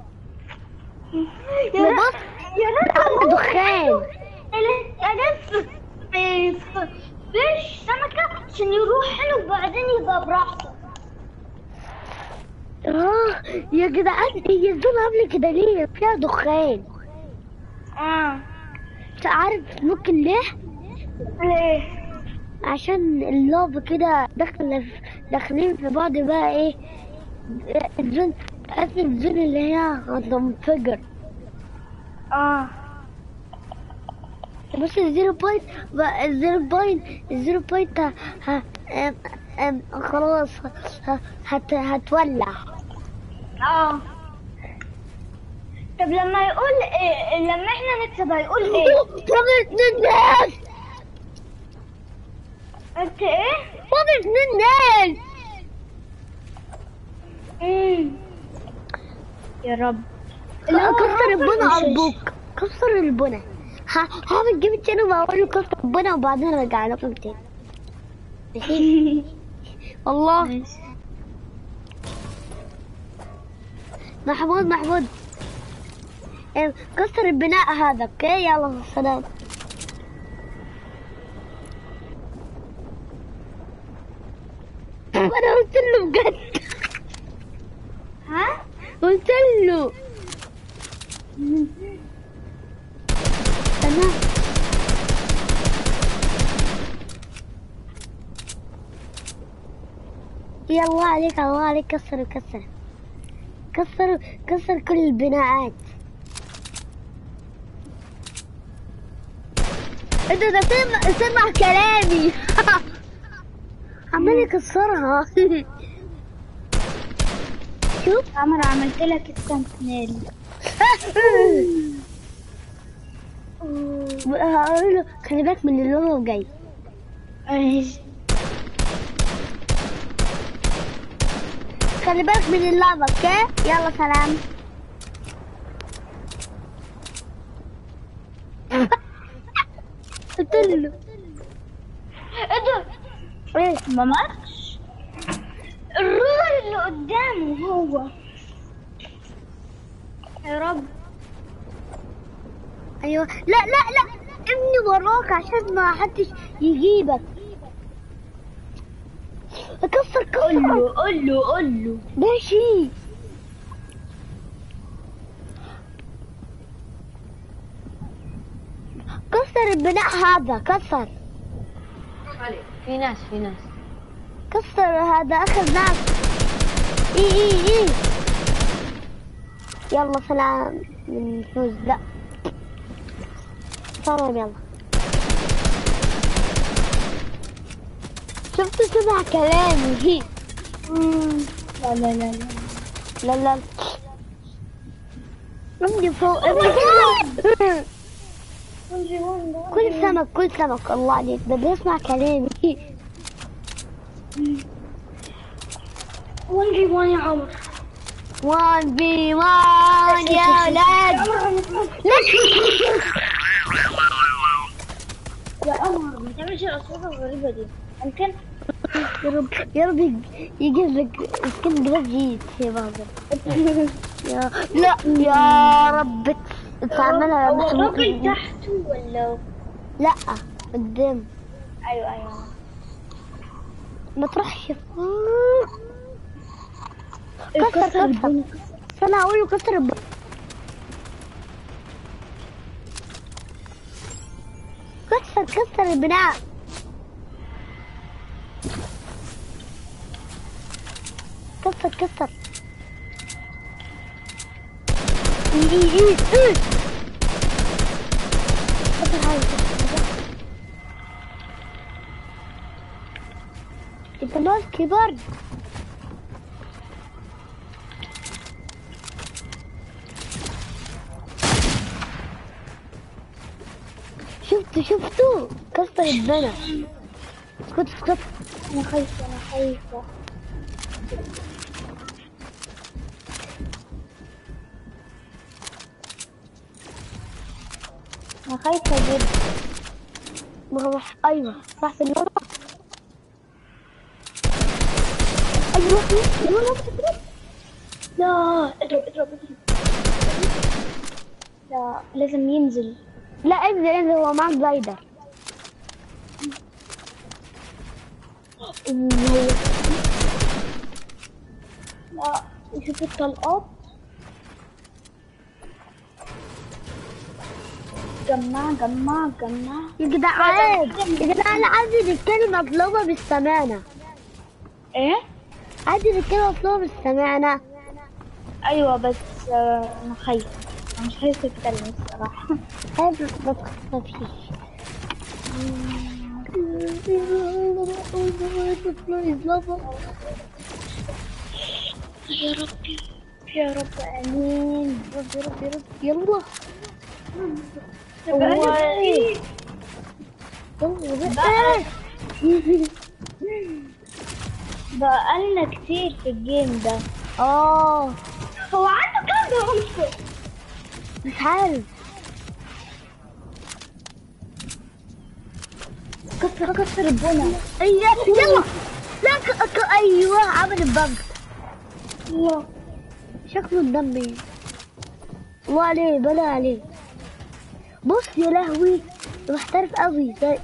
يا ريت بص يا ريت عنده دخان يا ريت في في فيش سمكة عشان يروح حلو وبعدين يبقى براحته اه يا جدعان هي الزون عامله كده ليه فيها دخان اه مش عارف ممكن ليه ليه عشان اللعبة كده داخلة في- داخلين في بعض بقى ايه الزون تحس الزون اللي هي هتنفجر اه بس الزيرو بوينت بقى الزيرو بوينت الزيرو بوينت ه... ه... ام... ام... خلاص ه... هت... هتولع اه طب لما يقول إيه لما احنا نكسب هيقول ايه فاضل اتنين ناس انت ايه فاضل اتنين ناس امم يا رب لا كسر هو البنا مش- ارجوك كسر البنا ه... هعمل جيم تاني واقول له كسر البنا وبعدين ارجع لكم تاني ماشي والله ماشي. محمود محمود إيه، كسر البناء هذا اوكي يلا سلام انا قلت له بجد ها قلت له تمام يلا عليك الله عليك كسر كسر كسر كسر كل البناءات انت ده سمع سمع كلامي عمال يكسرها شوف عمر عملت لك السنتينيل هقول له خلي بالك من اللي هو جاي ماشي خلي بالك من اللعبة اوكي يلا سلام قلت له ايه ده ايه ما ماتش الرول اللي قدامه هو يا رب ايوه لا لا لا ابني وراك عشان ما حدش يجيبك كسر قول كسر له قول له قول له ماشي كسر البناء هذا كسر في ناس في ناس كسر هذا اخر ناس اي اي اي يلا سلام نفوز لا سلام يلا شفت سمع كلامي لا لا لا لا لا لا عندي فوق عندي فوق كل سمك كل سمك الله عليك ده بيسمع كلامي وان جي وان يا عمر 1 في 1 يا ولاد يا قمر ما تعملش الاصوات الغريبه دي ممكن يا رب يا رب يج- يجيب لك سكين جراف جيت يا بابا يا لا يا رب تعملها هو الراجل محمود تحته ولا لا قدام ايوه ايوه ما تروحش كسر كسر كسر الدنيا. انا هقول له كسر الب... كسر كسر البناء كسر كسر ايه ايه ايه ايه كسر هاي انت ناس كبار شفتوا شفتوا كسر البنا اسكت اسكت انا خايفه انا خايفه انا خايفه جدا ما راح ايوه راح في الورا ايوه ايوه لا اضرب اضرب اضرب لا لازم ينزل لا انزل انزل هو معك جايدر لا يشوف الطلقات جمع جمع جمع يا جدعان يا جدعان عادي نتكلم مطلوبة بالسمانة ايه عادي نتكلم مطلوبة بالسمانة ايوه بس آه، انا خايفه انا مش خايفه اتكلم الصراحه هذا بس مفيش يا رب يا رب امين يا رب يا رب يا رب يلا هو إيه؟ يلا بقى. يلا بقالنا كتير في الجيم ده اه هو عنده كام ده عنصر مش عارف كسر كسر البنى ايوه يلا لا ك- ك- ايوه عمل البنك يلا شكله الدم الله عليه بلا عليه بص يا لهوي ده محترف قوي ده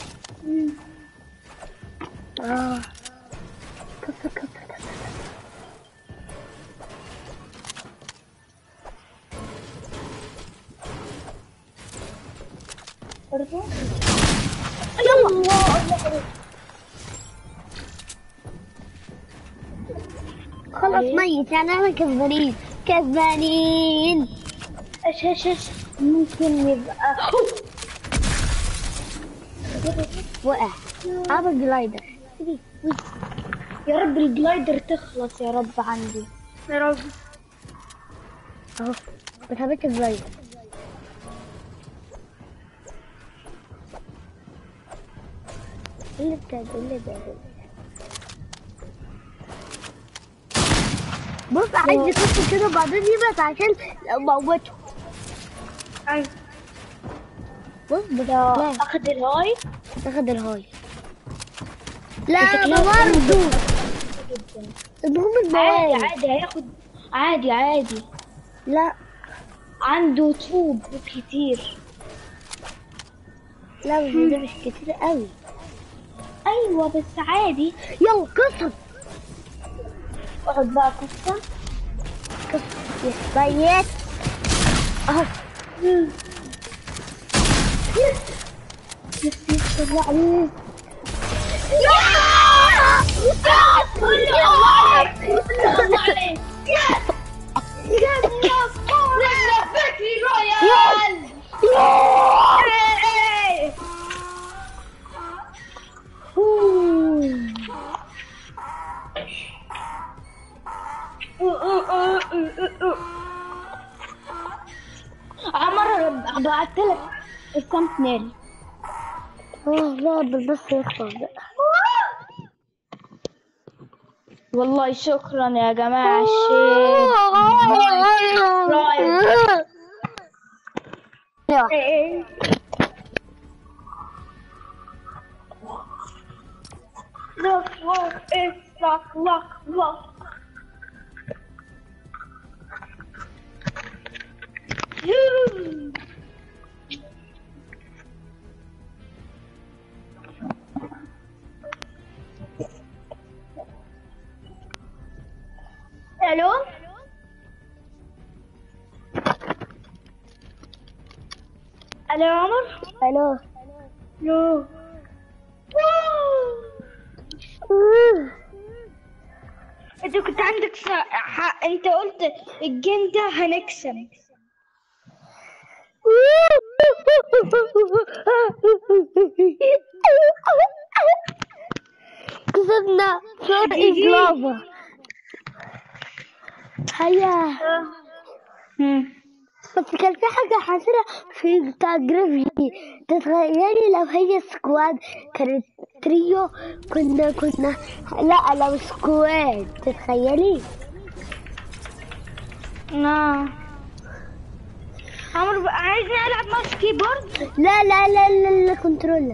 اه كسر كسر كسر برضه يلا خلاص ميت يعني احنا كسبانين كسبانين ايش ايش ايش ممكن يبقى وقع عمل جلايدر يا رب الجلايدر تخلص يا رب عندي يا رب اهو بتعملش جلايدر ايه اللي بتاع ده؟ ايه اللي ده بص عايز يخش كده وبعدين يبعد عشان موته ايوه بص بس ده لا اخد الهاي تاخد الهاي لا شكلها ده برضه جدا المهم عادي المواد عادي هياخد عادي عادي لا عنده طوب كتير لا بس ده مش كتير قوي ايوه بس عادي يلا كسر اقعد بقى كسر كسر يا سيد اهو بس يسر عليك عمر بعت لك الثامبنيل اه لا بس بس يخلص بقى والله شكرا يا جماعة الشيء يلا. Look, look, it's look, look, look. Yoo. Hello? Hello, عمر؟ الو No. انت كنت عندك ص- حق انت قلت الجيم ده هنكسب كسبنا فرق لافا هيا بس كان في حاجة حاصلة في بتاع جرافيتي تتخيلي لو هي سكواد كانت تريو كنا كنا لا لو سكواد تتخيلي نعم عمرو بقى عايزني العب ماوس كيبورد لا لا لا لا لا كنترولر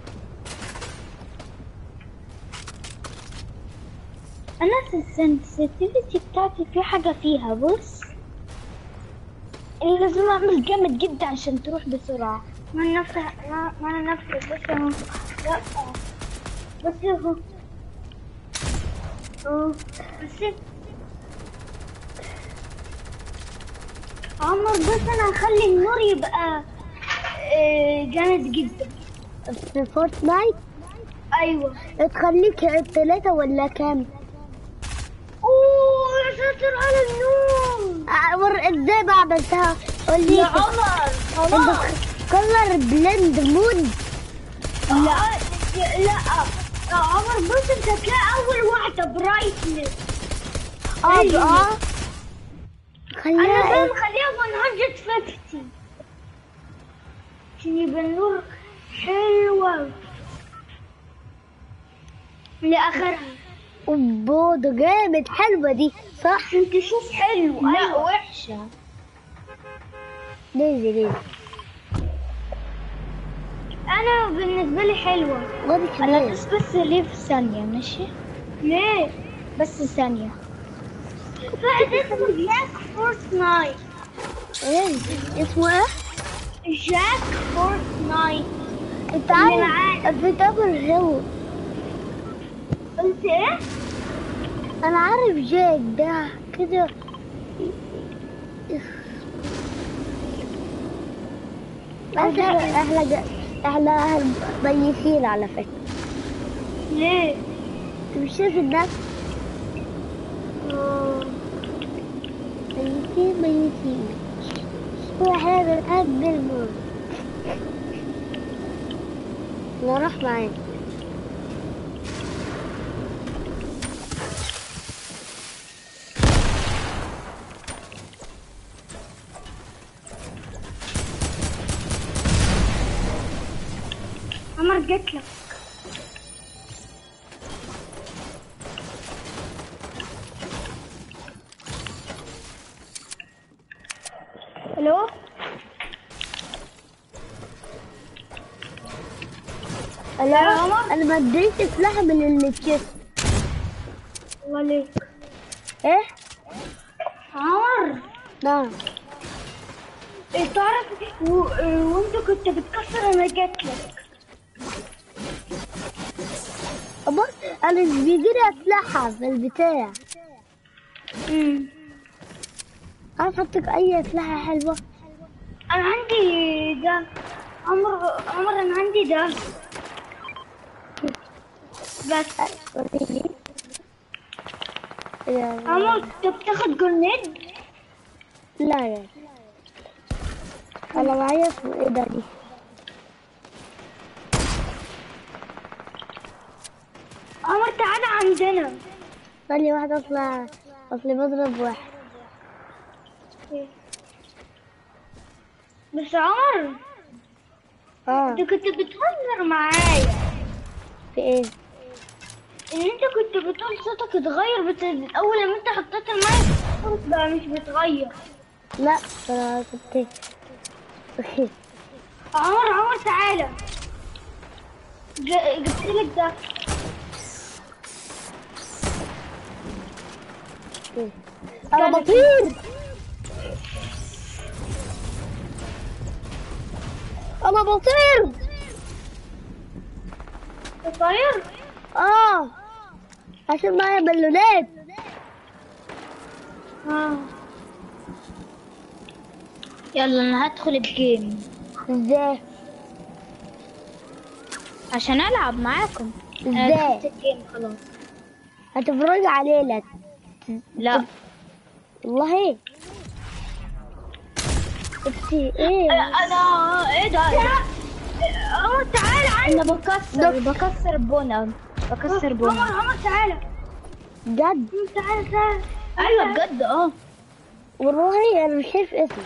انا في السنسيتيفيتي بتاعتي في حاجه فيها بص اللي لازم اعمل جامد جدا عشان تروح بسرعه ما انا نفسي ما ما انا نفسي بس اهو لا بس اهو أهو. بس عمر بس انا هخلي النور يبقى آه، جامد جدا في فورتنايت ايوه تخليك ثلاثة ولا كام؟ اوه يا ساتر على النور أعمر ازاي بقى عملتها؟ قولي يا عمر خلاص كلر بلند مود لا لا يا عمر بص انت هتلاقي اول واحده برايتنس اه أيوة. اه انا خليها بقى إيه؟ مخليها 150 عشان يبقى النور حلوة لآخرها اوبو ده جامد حلوة دي صح؟ عشان تشوف حلو لا وحشة ليزي ليزي أنا بالنسبة لي حلوة وادي أنا كمان بس بس ليه في ثانية ماشي؟ ليه؟ بس ثانية فقد اسمه جاك فورتنايت ايه اسمه ايه؟ جاك فورتنايت انت اللي عارف في دبل هيل قلت ايه؟ انا عارف جاك ده كده احنا احنا احنا ميتين على فكرة ليه؟ مش شايف الناس ميتين ميتين واحنا بنقابل الموت نروح معاك عمر جت لك الو لا عمر؟ انا ما اديت سلاح من اللي تشيست وليه ايه عمر نعم إيه تعرف و... وانت كنت بتكسر انا جات لك بص انا مش بيجيلي اسلحة في البتاع امم عارف احطك اي اسلحة حلوة انا عندي ده عمر عمر انا عندي ده بس وريني لا عمر انت بتاخد جرنيد لا يعني انا معايا اسمه ايه ده دي عمر تعالى عندنا ثانية واحدة اطلع اصلي بضرب واحد بس عمر اه انت كنت بتهزر معايا في ايه ان انت كنت بتقول صوتك اتغير بس اول لما انت حطيت المايك صوتك بقى مش بيتغير لا انا كنت اوكي عمر عمر تعالى ج- جبت لك ده انا بطير انا بطير تطير اه عشان معايا بالونات اه يلا انا هدخل الجيم ازاي عشان العب معاكم ازاي؟ انا دخلت الجيم خلاص هتفرج علينا لا والله انت ايه انا ايه ده عمر تعالى انا بكسر بكسر بونا بكسر بونا عمر عمر تعالى بجد تعالى تعالى ايوه بجد اه والله انا مش شايف اسمي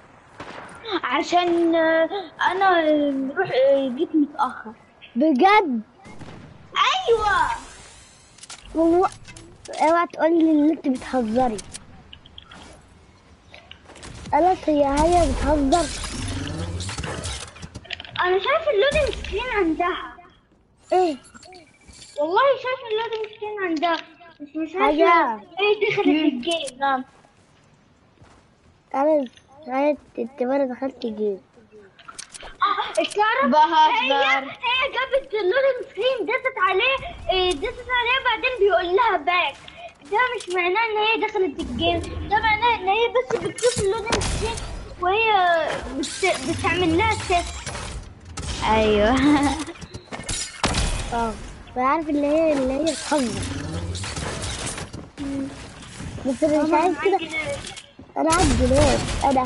عشان آه، انا آه، روح آه، جيت متاخر بجد ايوه والله اوعى تقولي ان انت بتهزري قالت هي هي بتهزر انا شايف اللودنج سكرين عندها ايه والله شايف اللودنج سكرين عندها بس مش حاجة. عارفه ايه دخلت الجيم نعم انا انا انت مرة دخلت الجيم اه تعرف بهزر. هي هي جابت اللودنج سكرين دست عليه إيه، دست عليه بعدين بيقول لها باك ده مش معناه ان هي دخلت الجيم ده معناه ان هي بس بتشوف اللودنج سكرين وهي بت... بتعمل لها تيست ايوه اه انا عارف اللي هي اللي هي بتهزر بس انا مش عارف كده انا عندي ليه انا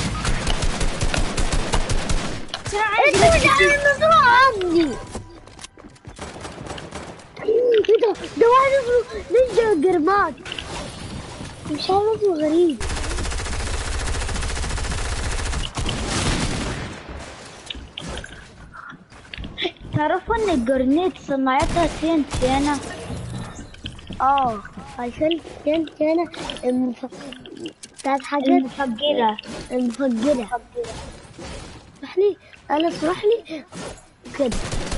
انت مش عارف المزرعة عندي ايه ده ده واحد اسمه نينجا جرمات مش عارف اسمه غريب تعرفوا ان الجرنيت صناعتها سين سيانا اه عشان كانت انا المف... بتاعت حاجات المفجرة المفجرة اسمح لي انا اسمح لي كده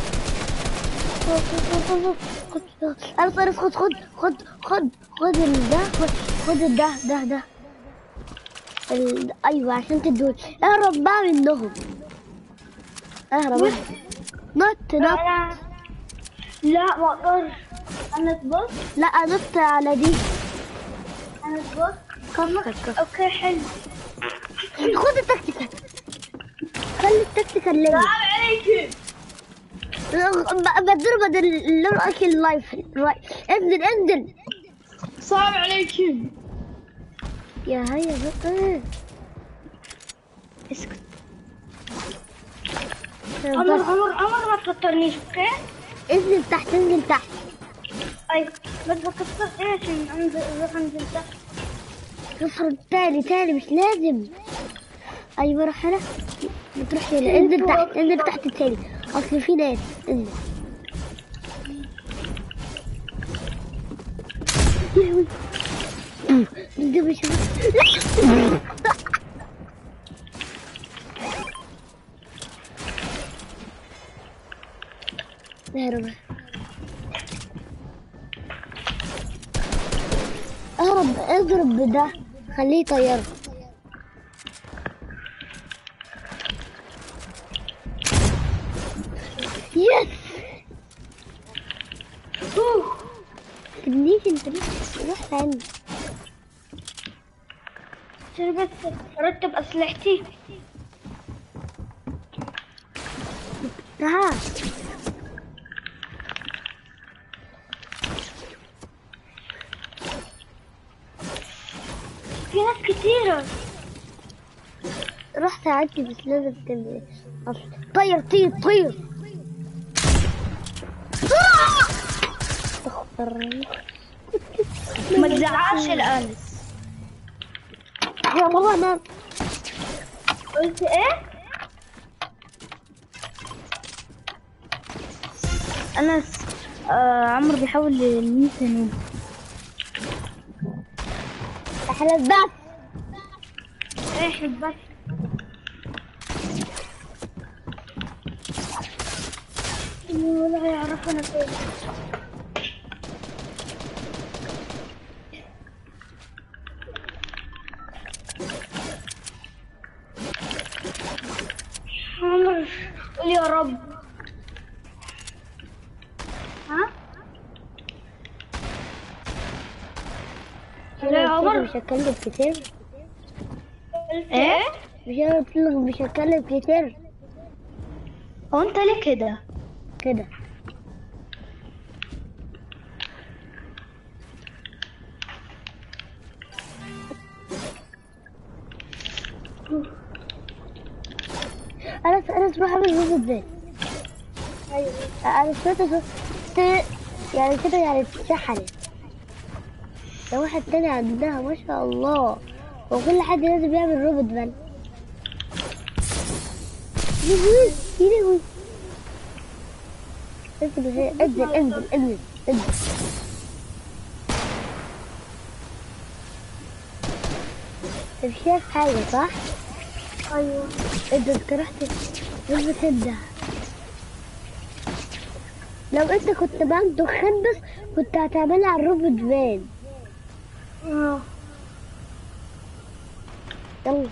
انا فارس خد خد خد خد خد ال- ده خد خد ده ده ده ال... ايوه عشان تدول اهرب بقى منهم اهرب نط نط انا لا ما اقدرش انا تبص لا نط على دي انا تبص اوكي حلو خد التكتيكال خلي التكتيكال ليا عليك بدل بدل اللون اكل لايف راي انزل انزل صعب عليك يا هيا بقى اسكت عمر عمر عمر ما تفطرنيش اوكي انزل تحت انزل تحت ايوه بس بكسر ايه عشان انزل اروح انزل تحت كسر تاني تاني مش لازم ايوه روح هنا بتروح هنا انزل تحت انزل تحت تاني اصل في ناس انزل يهوي. انزل مش اهرب اهرب اضرب بده خليه يطير يس اوه تبنيش انت ليه روح ثاني شربت رتب اسلحتي تعال في ناس كتيرة روح ساعدني بس لازم تبني أصل- طير طير طير استغفر الله. ما تزعقش الانس يا بابا انا قلت ايه؟ انس آه عمرو بيحاول يمين ثاني احنا بس احنا بس ولا هيعرفنا فين عمر قول يا رب ها لا يا عمر مش هتكلم كتير ايه مش انا قلت لك مش هتكلم كتير هو انت ليه كده كده انا انا بروح اعمل جزء ازاي ايوه انا سمعت صوت ت- يعني كده يعني اتسحلت ده واحد تاني عندها ما شاء الله وكل حد لازم يعمل روبوت بل يهوي يلهوي انزل انزل انزل انزل انزل انت مش شايف حاجة صح؟ ايوه انت انت رحت روبوت ده لو انت كنت معاك دخان بس كنت هتعملها على الروبوت فان اه يلا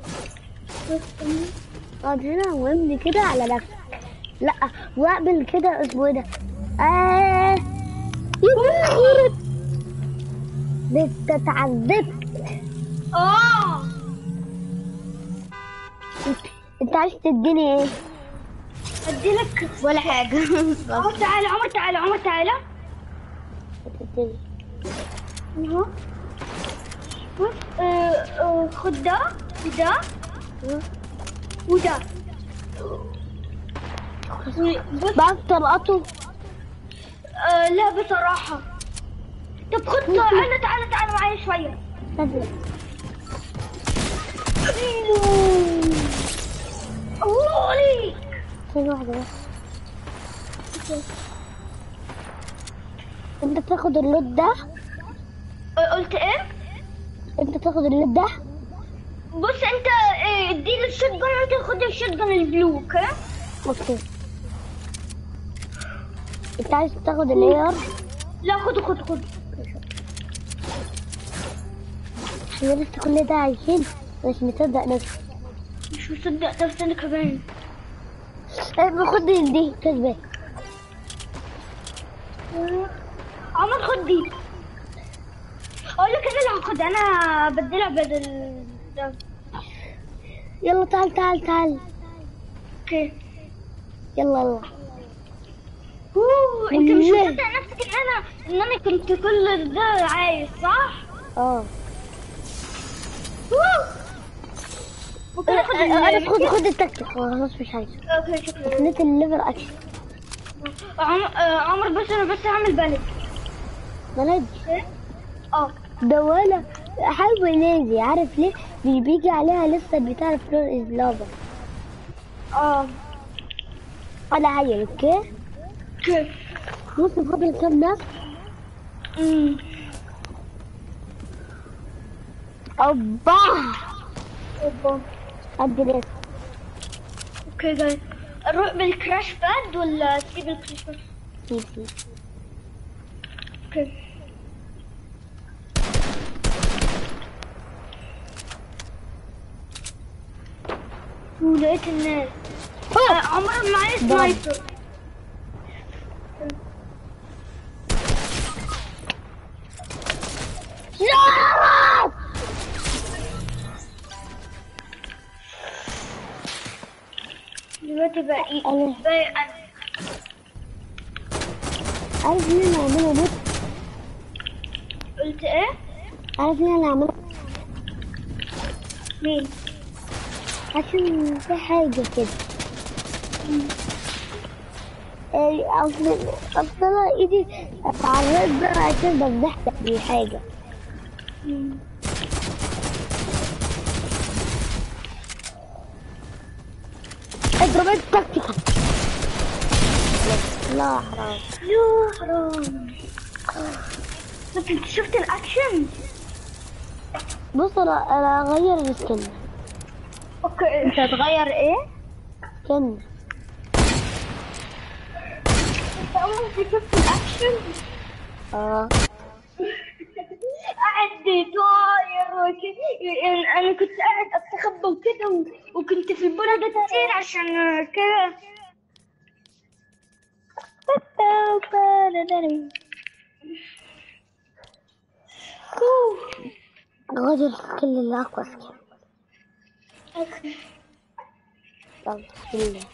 اقعد هنا وامضي كده على نفسك لا واقبل كده اسمه ايه ده آه يخرب انت اتعذبت اه انت عايز تديني ايه؟ اديلك ولا حاجة عمر تعالى عمر تعالى عمر تعالى تديني. اهو بص آه، آه، خد ده وده وده بص بعد طلقته آه، لا بصراحة طب خد تعالى تعالى تعالى معايا شوية نزل. الله عليك ثانية واحدة بس انت تاخد اللوت ده آه، قلت ايه انت تاخد اللوت ده بص انت آه، اديني الشوت جن انت خد الشوت جن البلو اوكي اوكي انت عايز تاخد الاير لا خد خد خد احنا لسه كل ده عايشين مش مصدق نفسي مش مصدق نفسي انا كمان ايه خد دي كسبان عمر خد دي اقول لك انا اللي هاخدها انا بدلها بدل ده يلا تعال تعال تعال اوكي يلا يلا اوه انت مش ليه؟ مصدق نفسك ان انا ان انا كنت كل ده عايز صح؟ اه اوه ممكن اخد ال- انا خد خد التكتيك خلاص مش عايزه اوكي شكرا نت الليفر اكشن عمر آه، عمر بس انا بس هعمل بلد بلد اه ده ولا حاول نازي عارف ليه مش بيجي عليها لسه بتاع فلور از لافا اه انا عيل اوكي اوكي بص فاضل كام ناس أمم. اوبا اوبا قد ناس اوكي جاي نروح بالكراش باد ولا تسيب الكراش باد؟ سيب سيب اوكي ولقيت الناس آه، عمر معايا سنايبر لا دلوقتي بقى ايه أنا- بقى انا عارف مين اللي عملها بص قلت ايه عارف مين اللي عملها مين عشان في حاجة كده إيه، اصل اصل انا ايدي اتعرضت بقى عشان بفتح دي حاجة مم. اضرب التكتيكال لا حرام يا حرام بس انت شفت الاكشن بص انا انا اغير السكن اوكي انت هتغير ايه؟ سكن انت اول ما شفت الاكشن اه قاعد طاير وكده انا كنت قاعد استخبى وكده و- وكنت في البلد كتير عشان كده اغير السكن اللي اقوى سكن يلا بسم الله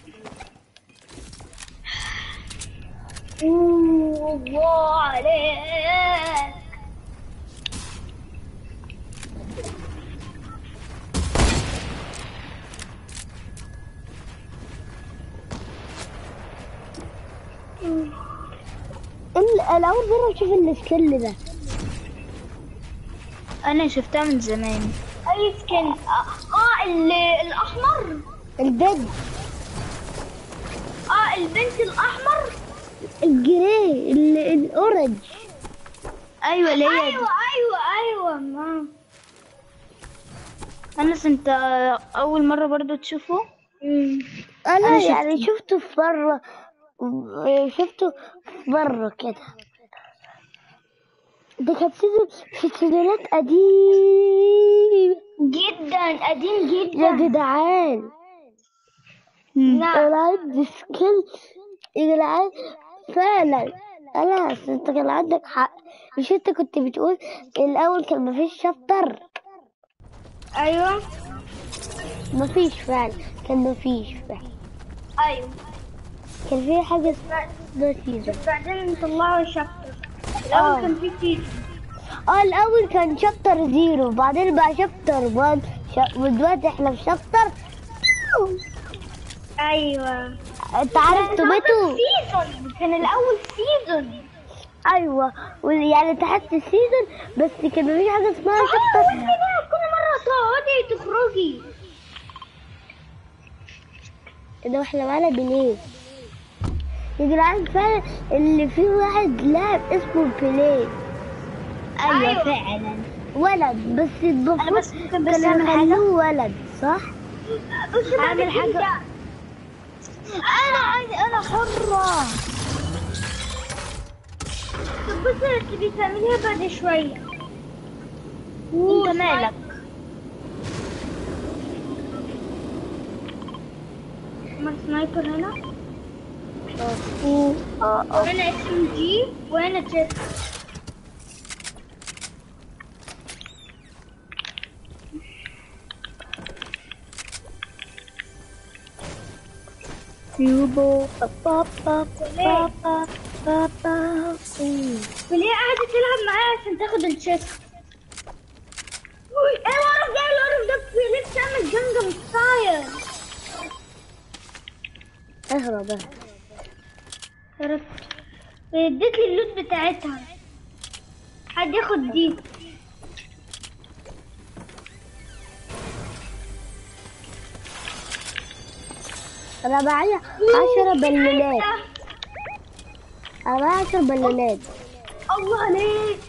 أوه، الله عليك ال- انا اول مره اشوف السكن ده انا شفتها من زمان اي سكن اه آه، ال- الاحمر البيج اه البنت الاحمر الجري ال- الاورنج ايوه اللي هي ايوه ايوه ايوه ما انس انت اول مره برضو تشوفه انا أنا شفته. يعني شفته في بره شفته في بره كده ده كانت سيزون في سيزونات قديمة جدا قديم يا جدا جدعان نعم انا عندي سكيل يا جدعان فعلا انا أصل انت كان عندك حق مش انت كنت بتقول الاول كان مفيش شابتر ايوه مفيش فعلا كان مفيش فعلا ايوه كان في حاجة اسمها سيزون بعدين طلعوا شابتر آه. الاول كان في سيزون اه الاول كان شابتر زيرو وبعدين بقى شابتر 1 شا... ودلوقتي احنا في شابتر ايوه انت عارف توميتو سيزون كان الاول سيزون ايوه وال- يعني تحت السيزون بس كان مفيش حاجه اسمها شابتر كل مره تقعدي تخرجي ده احنا معانا بليه يا جدعان فعلا اللي فيه واحد لاعب اسمه بيليه ايوه فعلا ولد بس المفروض بس ممكن بس كانوا أعمل حاجة؟ يخلوه ولد صح؟ اعمل حاجه انا عايز انا حره طب بص انت بتعمليها بعد شويه انت مالك ما سنايبر هنا اه اه هنا اس ام جي وهنا تشيست يوبو با با با با با با وليه قاعدة تلعب معايا عشان تاخد الشيست ايه القرف ده إيه القرف ده ليه بتعمل جنجم ستايل اهرب اهرب عرفت اديت لي اللوت بتاعتها حد ياخد دي انا معايا عشرة بالونات انا معايا عشر بالونات الله عليك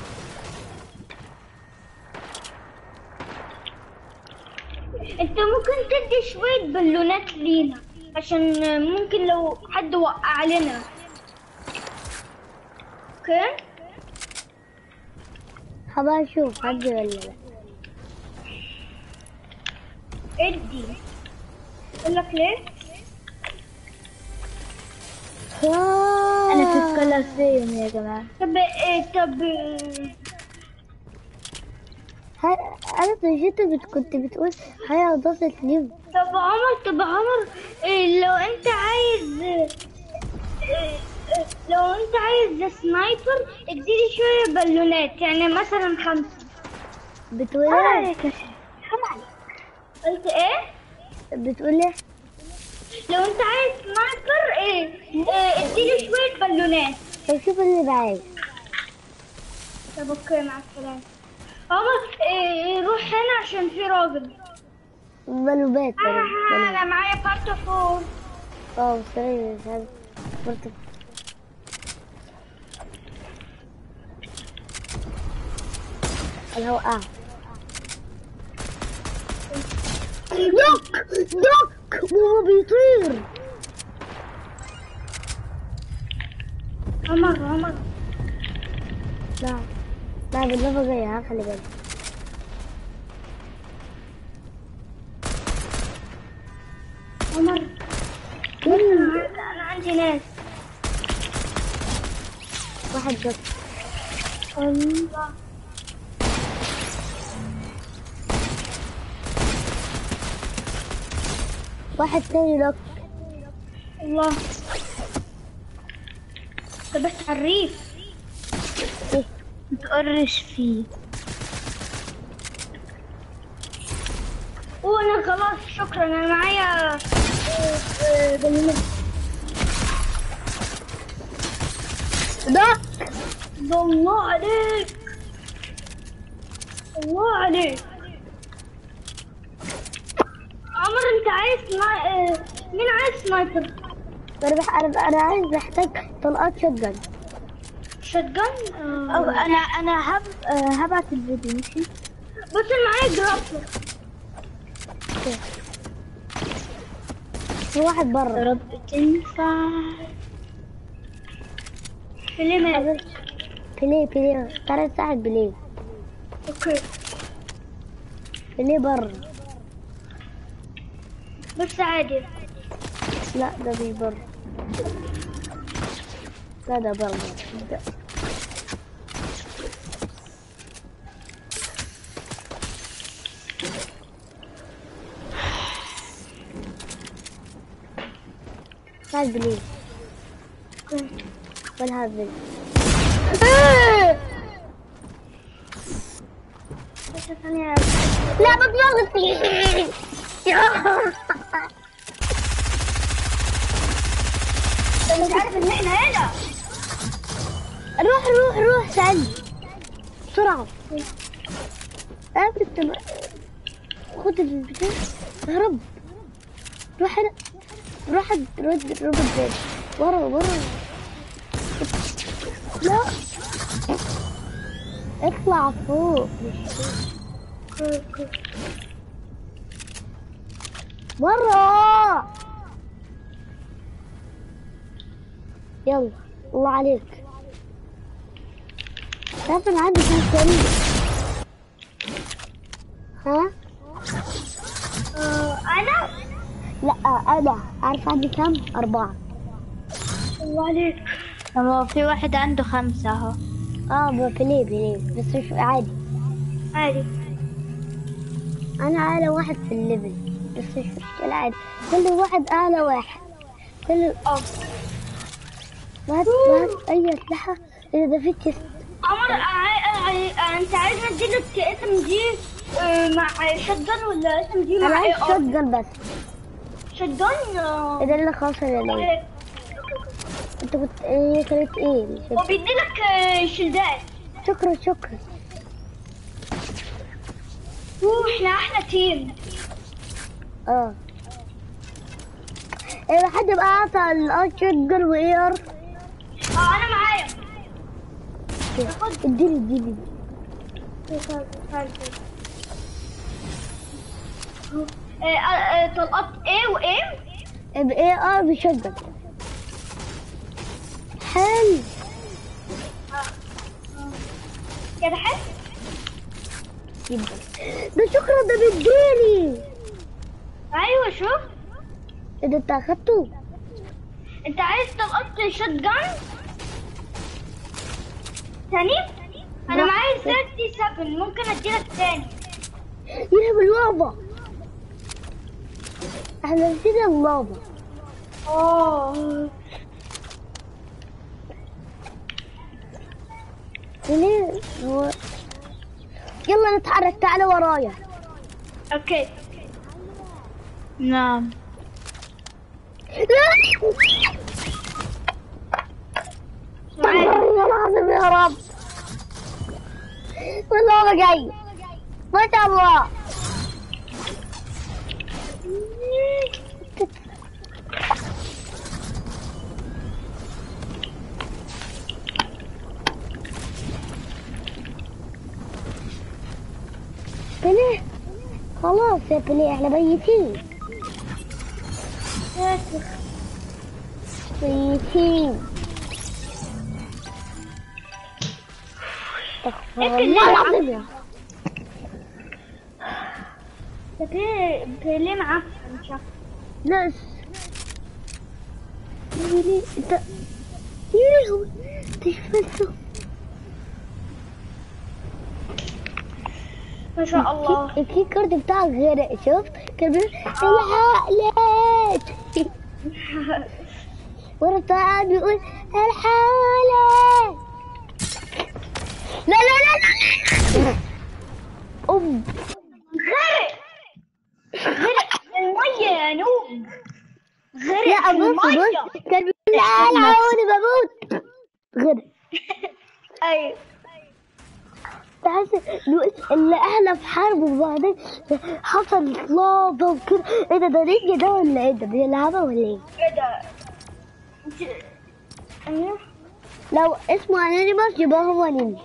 انت ممكن تدي شوية بالونات لينا عشان ممكن لو حد وقع علينا اوكي هبقى اشوف حد ولا لا ادي اقول لك ليه انا الكلر فين يا جماعة طب إيه طب إيه، انا مش انت بت- كنت بتقول هيا اضافة ليف طب عمر طب عمر إيه لو انت عايز إيه، إيه، لو انت عايز سنايبر اديني شوية بالونات يعني مثلا خمسة بتقول حرام ايه عليك يا شيخ، حرام عليك قلت ايه؟ بتقول ايه لو انت عايز سنايبر ايه, إيه اديني شوية بالونات طب شوف اللي معايا طب اوكي مع السلامة عمر إيه روح هنا عشان في راجل بلوبات آه، انا معايا بارتو فور اه سوري مش عارف برضه الهواء دوك دوك وهو بيطير عمر عمر لا لا باللعبة جاية خلي بالك عمر انا أنا عندي ناس واحد جاب الله واحد تاني لك الله ده بس على الريف ايه متقرش فيه وانا خلاص شكرا انا معايا آه، آه، ديناميت. ده ده الله عليك الله عليك عمر انت عايز سنا... آه، مين عايز سنايبر انا بح... انا انا عايز محتاج طلقات شجن شotgun أو انا انا هب... آه، هبعت الفيديو ماشي بس انا معايا جرابلر في واحد يا برا رب تنفع كلمات بليه بليه تعالى نساعد بليه اوكي بليه برا بس عادي لا ده مش برا لا ده برا ده. ساعد بليه اوكي ولا هذا بليه بس ثانية لا بتمغص انت مش عارف ان احنا هنا روح روح روح سألني بسرعة قابل خد البتاع اهرب روح هنا روح رد روبوت زين ورا ورا لا اطلع فوق مش فوق. اوكي اوكي ورا يلا الله عليك تعرف انا عندي كم ثانية ها آه، انا لا انا عارف عندي كم اربعة الله عليك هو في واحد عنده خمسة اهو اه بليه بليه بس مش عادي عادي انا اعلى واحد في الليفل بس مش مشكلة عادي كل واحد اعلى واحد كل اه هات هات اي اسلحة اذا ده في تست عمر عاي... عاي... انت عايز اديلك اسم دي آه، مع شotgun ولا اسم دي انا مع عايز اي ار شوتجن بس شotgun آه، اذا اللي خاصة لي آه، انت كنت ايه كانت ايه مش هو بيديلك آه، شلدات شكرا شكرا واحنا احلى تيم اه ايه حد يبقى عطى الاشجر واير اه انا معايا اديني اديني آه، آه، آه، طلقات ايه وايه بايه اه بشجر حلو كده حلو جدا ده شكرا ده بيديني ايوه شوف ايه ده انت اخدته انت عايز طلقات شوت جان تاني انا لا. معايا 37 ممكن اديلك تاني يلعب اللعبة احنا نسينا اللعبة اوه ليه هو يلا نتحرك تعالى ورايا اوكي نعم معايا والله العظيم يا رب والله ما جاي ما شاء الله خلاص يا بلي احنا ميتين ميتين استغفر الله العظيم يا ده بي- بيلي معفن شكله ناس يلي انت يلي هو تشفته ما شاء الله الكي كارد بتاعك غرق شفت كان بيقول الحقلات ورا قاعد بيقول الحقلات لا لا لا لا أم غرق غرق المية يا نوب غرق لا في أبص المية بص كان بيقول لا العوني بموت غرق ايوه تحس بيقول اللي احنا في حرب وبعدين حصل لافا وكده ايه ده ده نينجا ده ولا ايه ده بيلعبها ولا ايه؟ ايه ده انت ايوه لو اسمه انيماس يبقى هو نينجا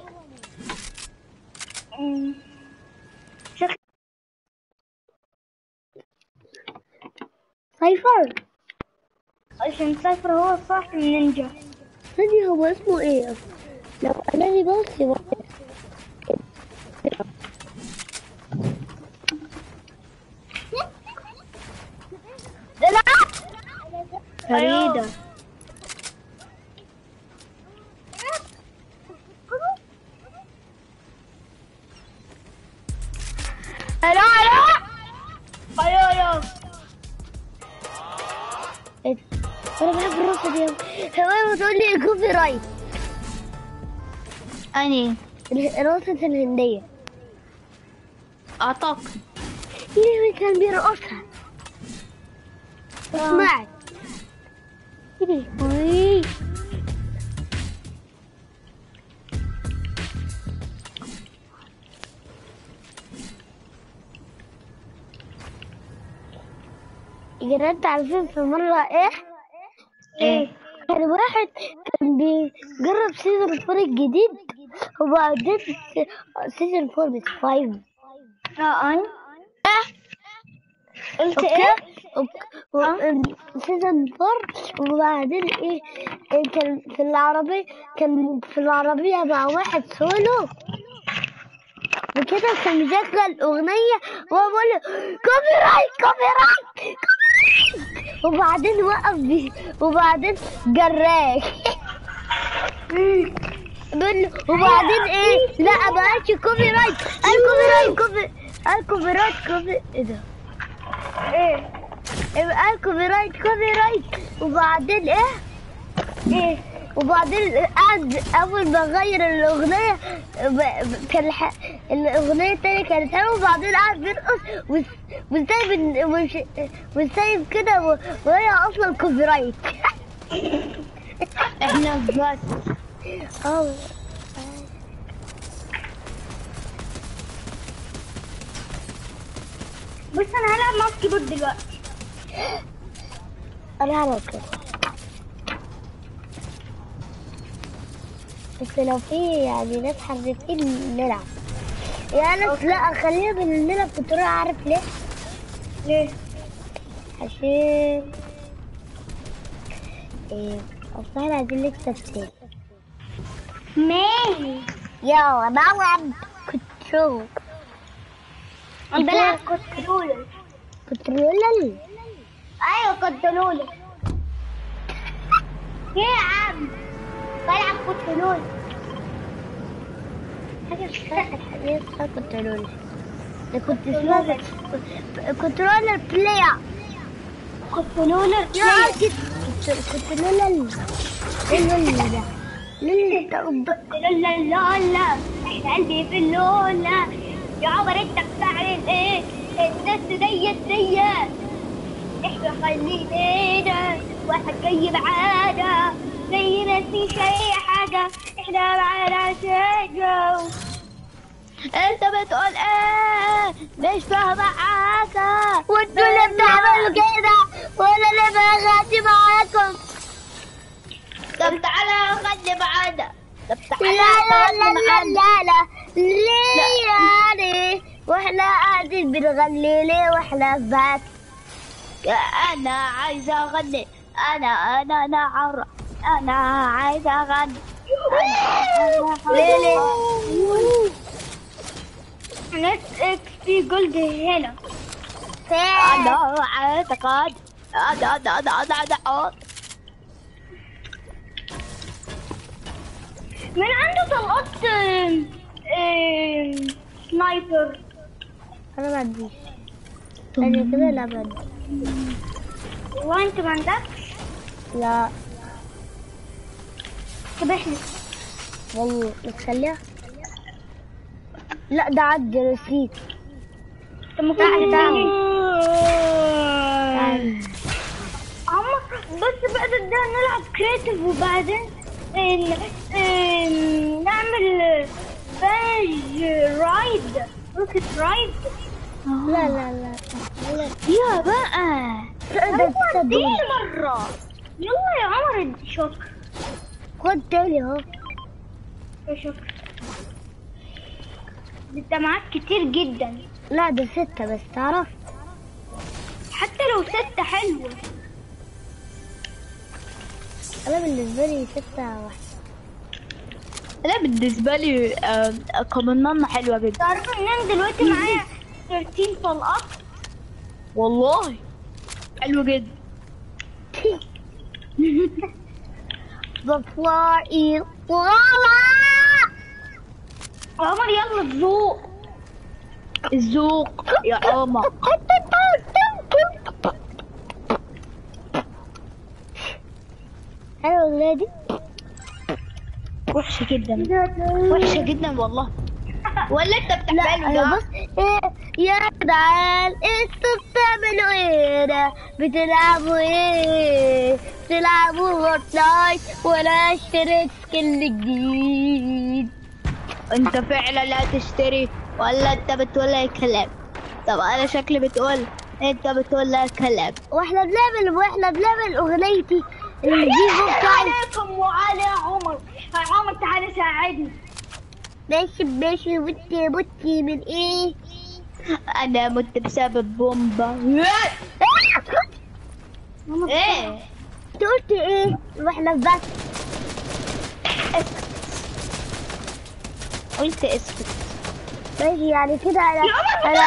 أمم. شكل سايفر عشان سافر هو صاحب النينجا ثانية هو اسمه ايه اصلا؟ لو انيماس يبقى لا فريدة الو الو ايوه ايوه ايه ده؟ انا بحب الرقصة دي أوي. هو بتقول لي كوبي رايت أني الرقصة الهندية أعتقد مين كان بيرقصها؟ اسمعي إيه؟ وي. يا جدعان انتوا عارفين في مرة ايه؟ إيه كان واحد كان بيجرب سيزون فور الجديد وبعدين سيزون فور مش فايف اه انا قلت اوكي ايه اوكي سيزون فور وبعدين ايه إيه كان في العربية كان في العربية مع واحد سولو وكده كان مشغل أغنية وهو بيقول له كوبي رايت كوبي رايت كوبي رايت وبعدين وقف بي وبعدين جراك بيقول له وبعدين ايه لا ما قالش كوبي رايت قال كوبي رايت كوبي قال كوبي رايت كوبي ايه ده ايه قال كوبي رايت كوبي رايت وبعدين ايه ايه وبعدين قعد اول ما غير الاغنيه ب- ب- كان الح... الاغنيه التانية كانت حلوه وبعدين قعد بيرقص وس- وسايب ال- وش... وسايب كده و- وهي اصلا كوبي رايت إحنا بس اه بس انا هلعب معاك كيبورد دلوقتي انا هعمل كده بس لو في يعني ناس حريفين نلعب يا ناس لا خلينا بنلعب كنترول عارف ليه؟ ليه عشان ايه اصل احنا عايزين نكسب تاني مالي يلا نلعب كنترول انا بلعب كنترولر كنترول ايوه كنترولر ايه يا عم بلعب كنترولر حاجة اسمها حاجة اسمها كنترول ده كنت اسمها كنترول بلاير كنترولر يا عارف كنترول لول ده لول ده لا لا لا احنا قلبي في اللولة يا عمر انت بتعمل ايه الناس ديت ديت احنا خلينا واحد جاي معانا زي ما فيش اي حاجة احنا معانا شجر أنت بتقول إيه مش فاهمة حاجة وانتوا اللي بتعملوا كده وانا اللي بغني معاكم طب تعالى غني معانا طب لا تعالى لا لا غني لا معانا لا لا ليه يعني واحنا قاعدين بنغني ليه واحنا في بات انا عايزه اغني انا انا انا عر انا عايزه اغني ليه ليه نت اكس بي جولد هنا فين انا عايزه اغني انا انا انا انا انا من عنده طلقات آم، آم، سنايبر انا ما عنديش انا كده لا ما عنديش والله انت ما عندكش لا طب احنا والله نخليها لا ده عدي نسيت طب ما تعال، كنا تعال. تعال. عمر بس بقى ده نلعب كريتيف وبعدين ن- ن- نعمل باج رايد روكت رايد لا لا لا يا بقى تقدر دي تصدق مرة يلا يا عمر شكر خد تاني اهو شكر انت معاك كتير جدا لا ده ستة بس تعرف حتى لو ستة حلوة انا بالنسبة لي ستة واحدة انا بالنسبه لي آه، كومنانا حلوه جدا تعرف ان انا دلوقتي معايا 13 طلقات والله حلو جدا The floor is lava عمر يلا تذوق الذوق يا عمر حلوة الأغنية دي وحشه جدا وحشه جدا والله ولا انت لا بتعمله أنا ده بص إيه يا جدعان انتوا بتعملوا ايه ده بتلعبوا ايه بتلعبوا فورتنايت ولا اشتريت سكن جديد انت فعلا لا تشتري ولا انت بتقول اي كلام طب انا شكلي بتقول انت بتقول لا كلام واحنا بنعمل واحنا بنعمل اغنيتي الفيفو بتاعي عليكم وعلى عمر يا عمر تعالى ساعدني ماشي ماشي بطي بطي من ايه انا مت بسبب بومبا ايه انت قلت ايه واحنا في بس قلت اسكت ماشي يعني كده انا يا عمر انا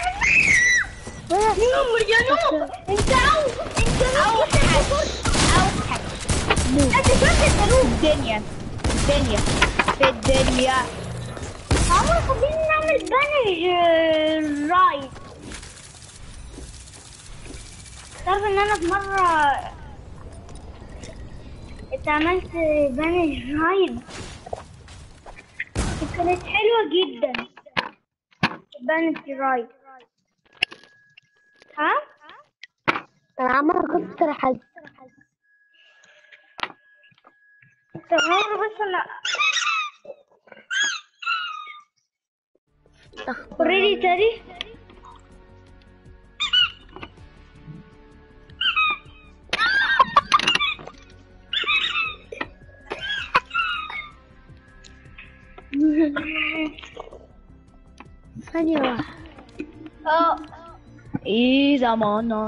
نوم يا نوم انت عاوز انت اوحش اوحش انت شفت انت نوم الدنيا الدنيا في الدنيا عمر خلينا نعمل بانج آه، رايد تعرف ان انا في مرة اتعملت بانج رايد كانت حلوة جدا بانج رايد ها؟ انا عمال اكسر حاجة طب عمر بس انا اوريدي تاني ثانية واحدة اه ايه زماننا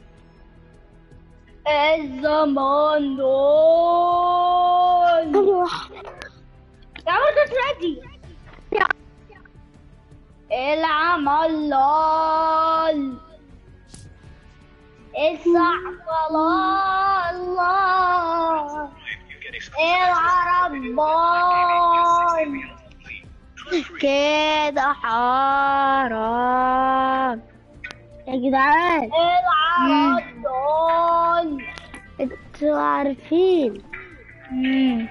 الزمان دول ثانية واحدة يا عمر ده تنادي العمل لول الصعب الله العرب بول كده حرام يا جدعان العرب دول انتوا عارفين مم.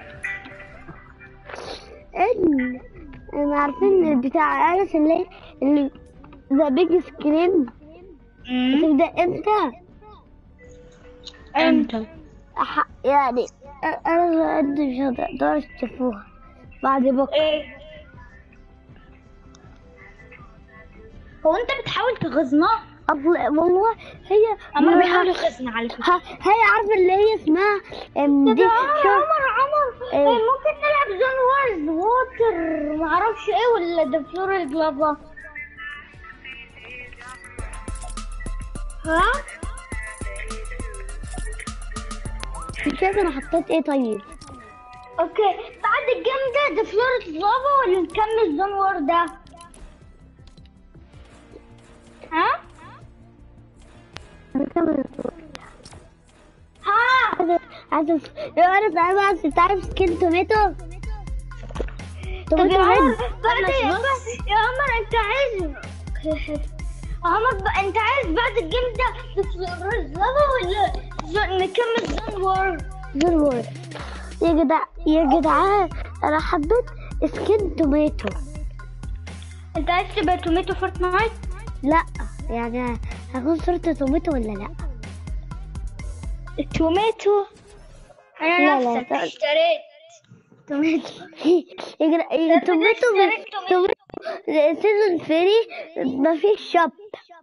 ان انا عارفين بتاع عارف اللي اللي ذا بيج سكرين مم. تبدأ امتى؟ امتى أح- يعني أ- انا عندي مش هتقدروا تشوفوها بعد بكره ايه هو انت بتحاول تغزنا أصل والله هي عمر بيحاول يغزنا على فكره ه- هي عارفه اللي هي اسمها ام دي يا شوف عمر عمر إيه؟ إيه ممكن نلعب زون وارز ووتر معرفش ايه ولا ذا فلور جلافا ها مش فاكر انا حطيت ايه طيب اوكي بعد الجيم ده ده فلورة لافا ولا نكمل زون وور ده ها هنكمل ها عارف عارف عارف انت عارف سكين توميتو طب يا توميتو عمر هيد بعد يا عمر انت عايز عمر ب... انت عايز بعد الجيم ده فلورة لافا ولا زون... نكمل زون وور زون وور يا جدع يا جدعان انا حبيت سكين توميتو انت عايز تبقى توميتو فورتنايت لا يعني هكون صورة توميتو ولا لا توميتو لا، انا لا، نفسك لا. اشتريت توميتو يا جدع يا توميتو اشتريت توميتو. توميتو سيزون فري مفيش شاب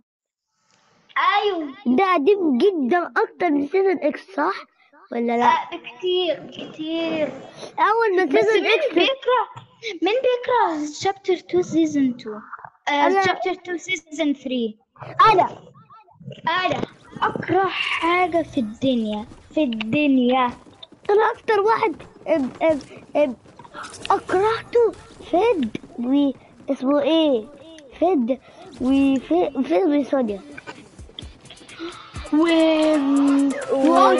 ايوه ده قديم جدا اكتر من سيزون اكس صح ولا لا لا بكتير كتير اول ما بس سيزون مين اكس بيكره مين بيكره شابتر 2 سيزون 2 أنا- شابتر 2 سيزون 3 انا انا اكره حاجه في الدنيا في الدنيا انا اكتر واحد ام ام ام اكرهته فيد و اسمه ايه فيد وفيد فيد وسونيا و و-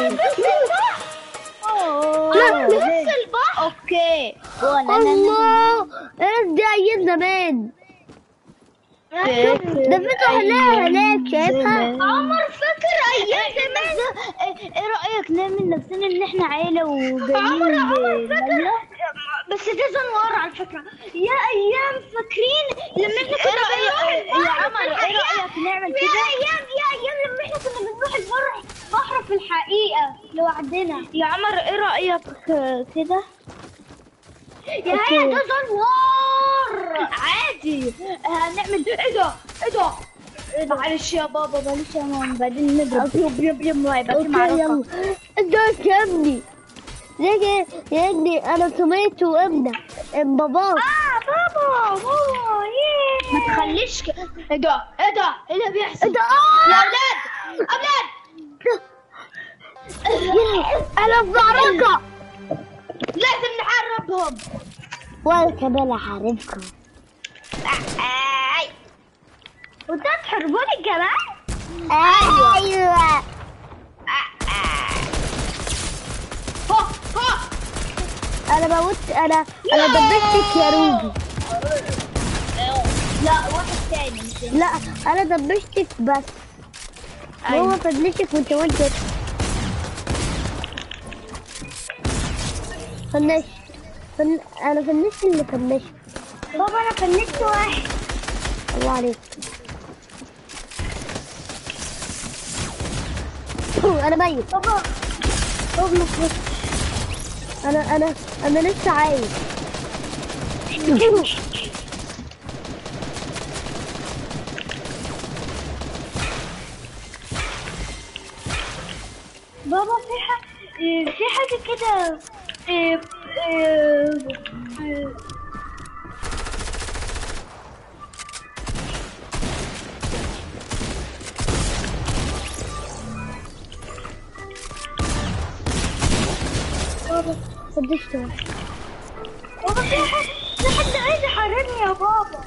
لا، نفس البحر اوكي وانا الله انا دي ايام زمان ده في هناك هناك شايفها عمر فاكر ايام زمان ايه رايك نعمل نفسنا ان احنا عيله وجايين عمر عمر فاكر بس ده زنوار على فكره يا ايام فاكرين لما احنا كنا بنروح يا عمر ايه رايك نعمل كده يا ايام يا ايام لما احنا كنا بنروح البحر بحر في الحقيقه لوحدنا يا عمر ايه رايك كده يا هي ده زنوار عادي هنعمل ايه ده ايه ده معلش يا بابا معلش يا ماما بعدين نضرب يوم يوم يوم يبقى في اوكي معركة يلا انت يا ابني ليه يا ابني انا توميتو وابنه ام بابا اه بابا بابا ياه ما تخليش ك... ايه ده ايه ده ايه اللي بيحصل انت يا اه اولاد اولاد انا في معركه لازم نحاربهم وانا كمان هحاربكم اي وانت تحاربوني كمان ايوه ها ها انا بموت انا انا دبستك يا روبي لا واحد تاني مش انت. لا انا دبستك بس أيوة. هو فنشك وانت وانت فنش فن... انا فنشت اللي فنشت بابا انا فنشت واحد الله عليك انا ميت بابا بابا بس انا انا انا لسه عايش بابا في حاجة في حاجة كده إيه، إيه، إيه. بابا فنشت واحد بابا في حد في حد عايز يحاربني يا بابا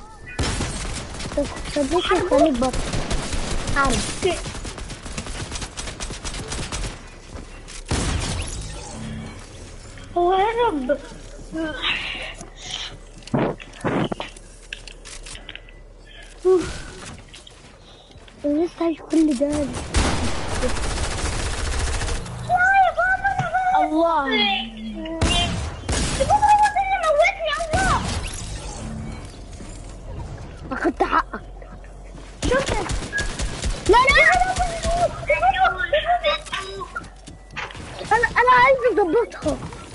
فنشت خليك بطل عارف هو هرب انا لسه عايش كل ده لا يا بابا انا الله بابا هو ده اللي موتني الله اخدت حقك شكرا لا لا انا انا عايز اظبطها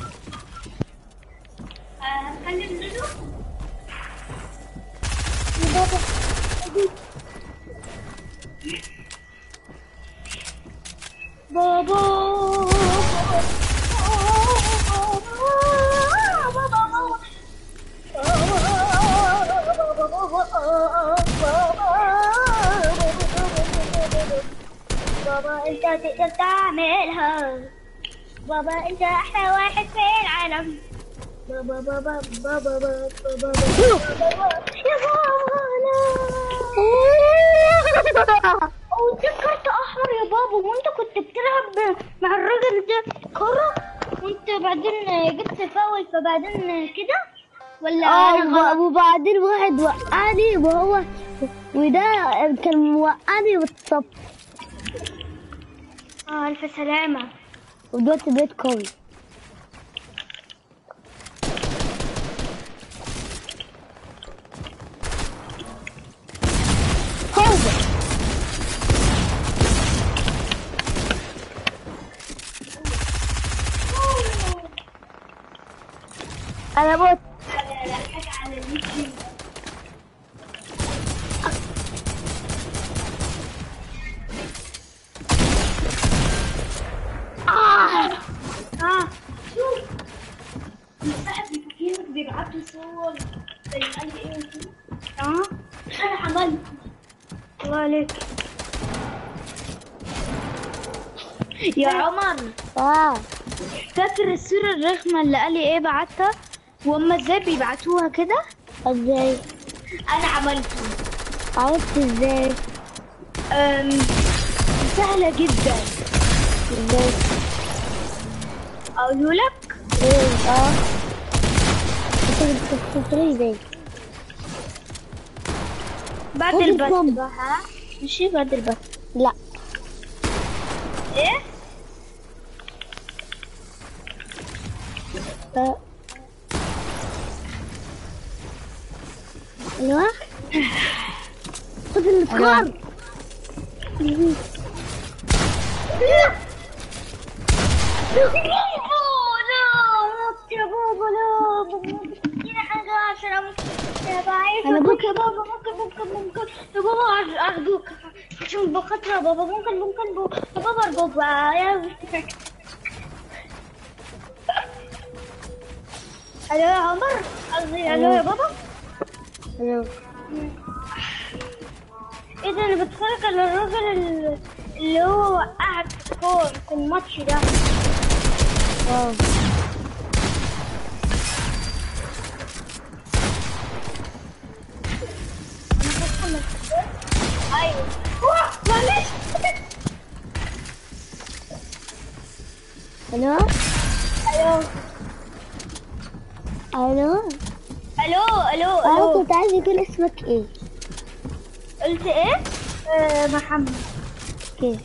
يا بابا بابا بابا انت تقدر تعملها بابا انت احلى واحد في العالم بابا بابا بابا بابا بابا بابا يا بابا لا وتذكرت احمر يا بابا وانت كنت بتلعب مع الراجل ده كرة وانت بعدين جبت فاول فبعدين كده ولا اه انا غلط؟ وب- وبعدين واحد وقعني وهو وده كان موقعني بالصف اه الف سلامة ودلوقتي بقيت قوي هو انا موت اه شوف صاحب الفكير بيبعت لي صور زي قال لي ايه وكده. اه انا عملت الله عليك يا عمر اه فاكر الصورة الرخمة اللي قال لي ايه بعتها وهم ازاي بيبعتوها كده ازاي انا عملته عرفت ازاي أم... سهلة جدا ازاي اقوله لك ايه اه انت بتفكري ازاي بعد خد البث الصم. بقى ها؟ ماشي بعد البث لا ايه ف- ايوه خد الفخار موت يا بابا لا اديني حاجة عشان اموت يا بعيد أنا ممكن يا بابا ممكن ممكن ممكن يا بابا ارجوك عشان بخاطر يا بابا ممكن ممكن بو- يا بابا ارجوك بقى يا الو يا عمر قصدي الو يا بابا ايوه ايه ده انا بتفرج على الراجل ال- اللي هو وقعك في الكور في الماتش ده اه ايوه واه، معلش الو الو الو الو الو انا الو كنت عايز يكون اسمك ايه قلت ايه آه محمد كيف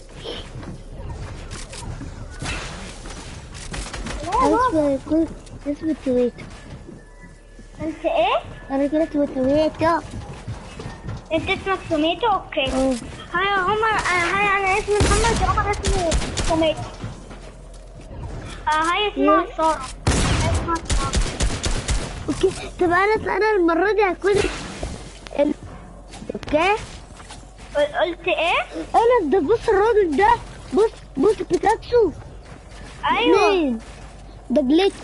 انا اسمه يكون اسمه تويتو قلت ايه انا كنت اسمه تويتو انت اسمك سميتو اوكي اه هاي يا عمر آه هاي انا اسمي محمد يا عمر اسمه سميتو آه هاي اسمها إيه؟ سارة هاي اسمها سارة اوكي طب انا انا المره دي هكون ال... اوكي قل- قلت ايه انا ده بص الراجل ده بص بص بيكاتشو ايوه مين ده جليتش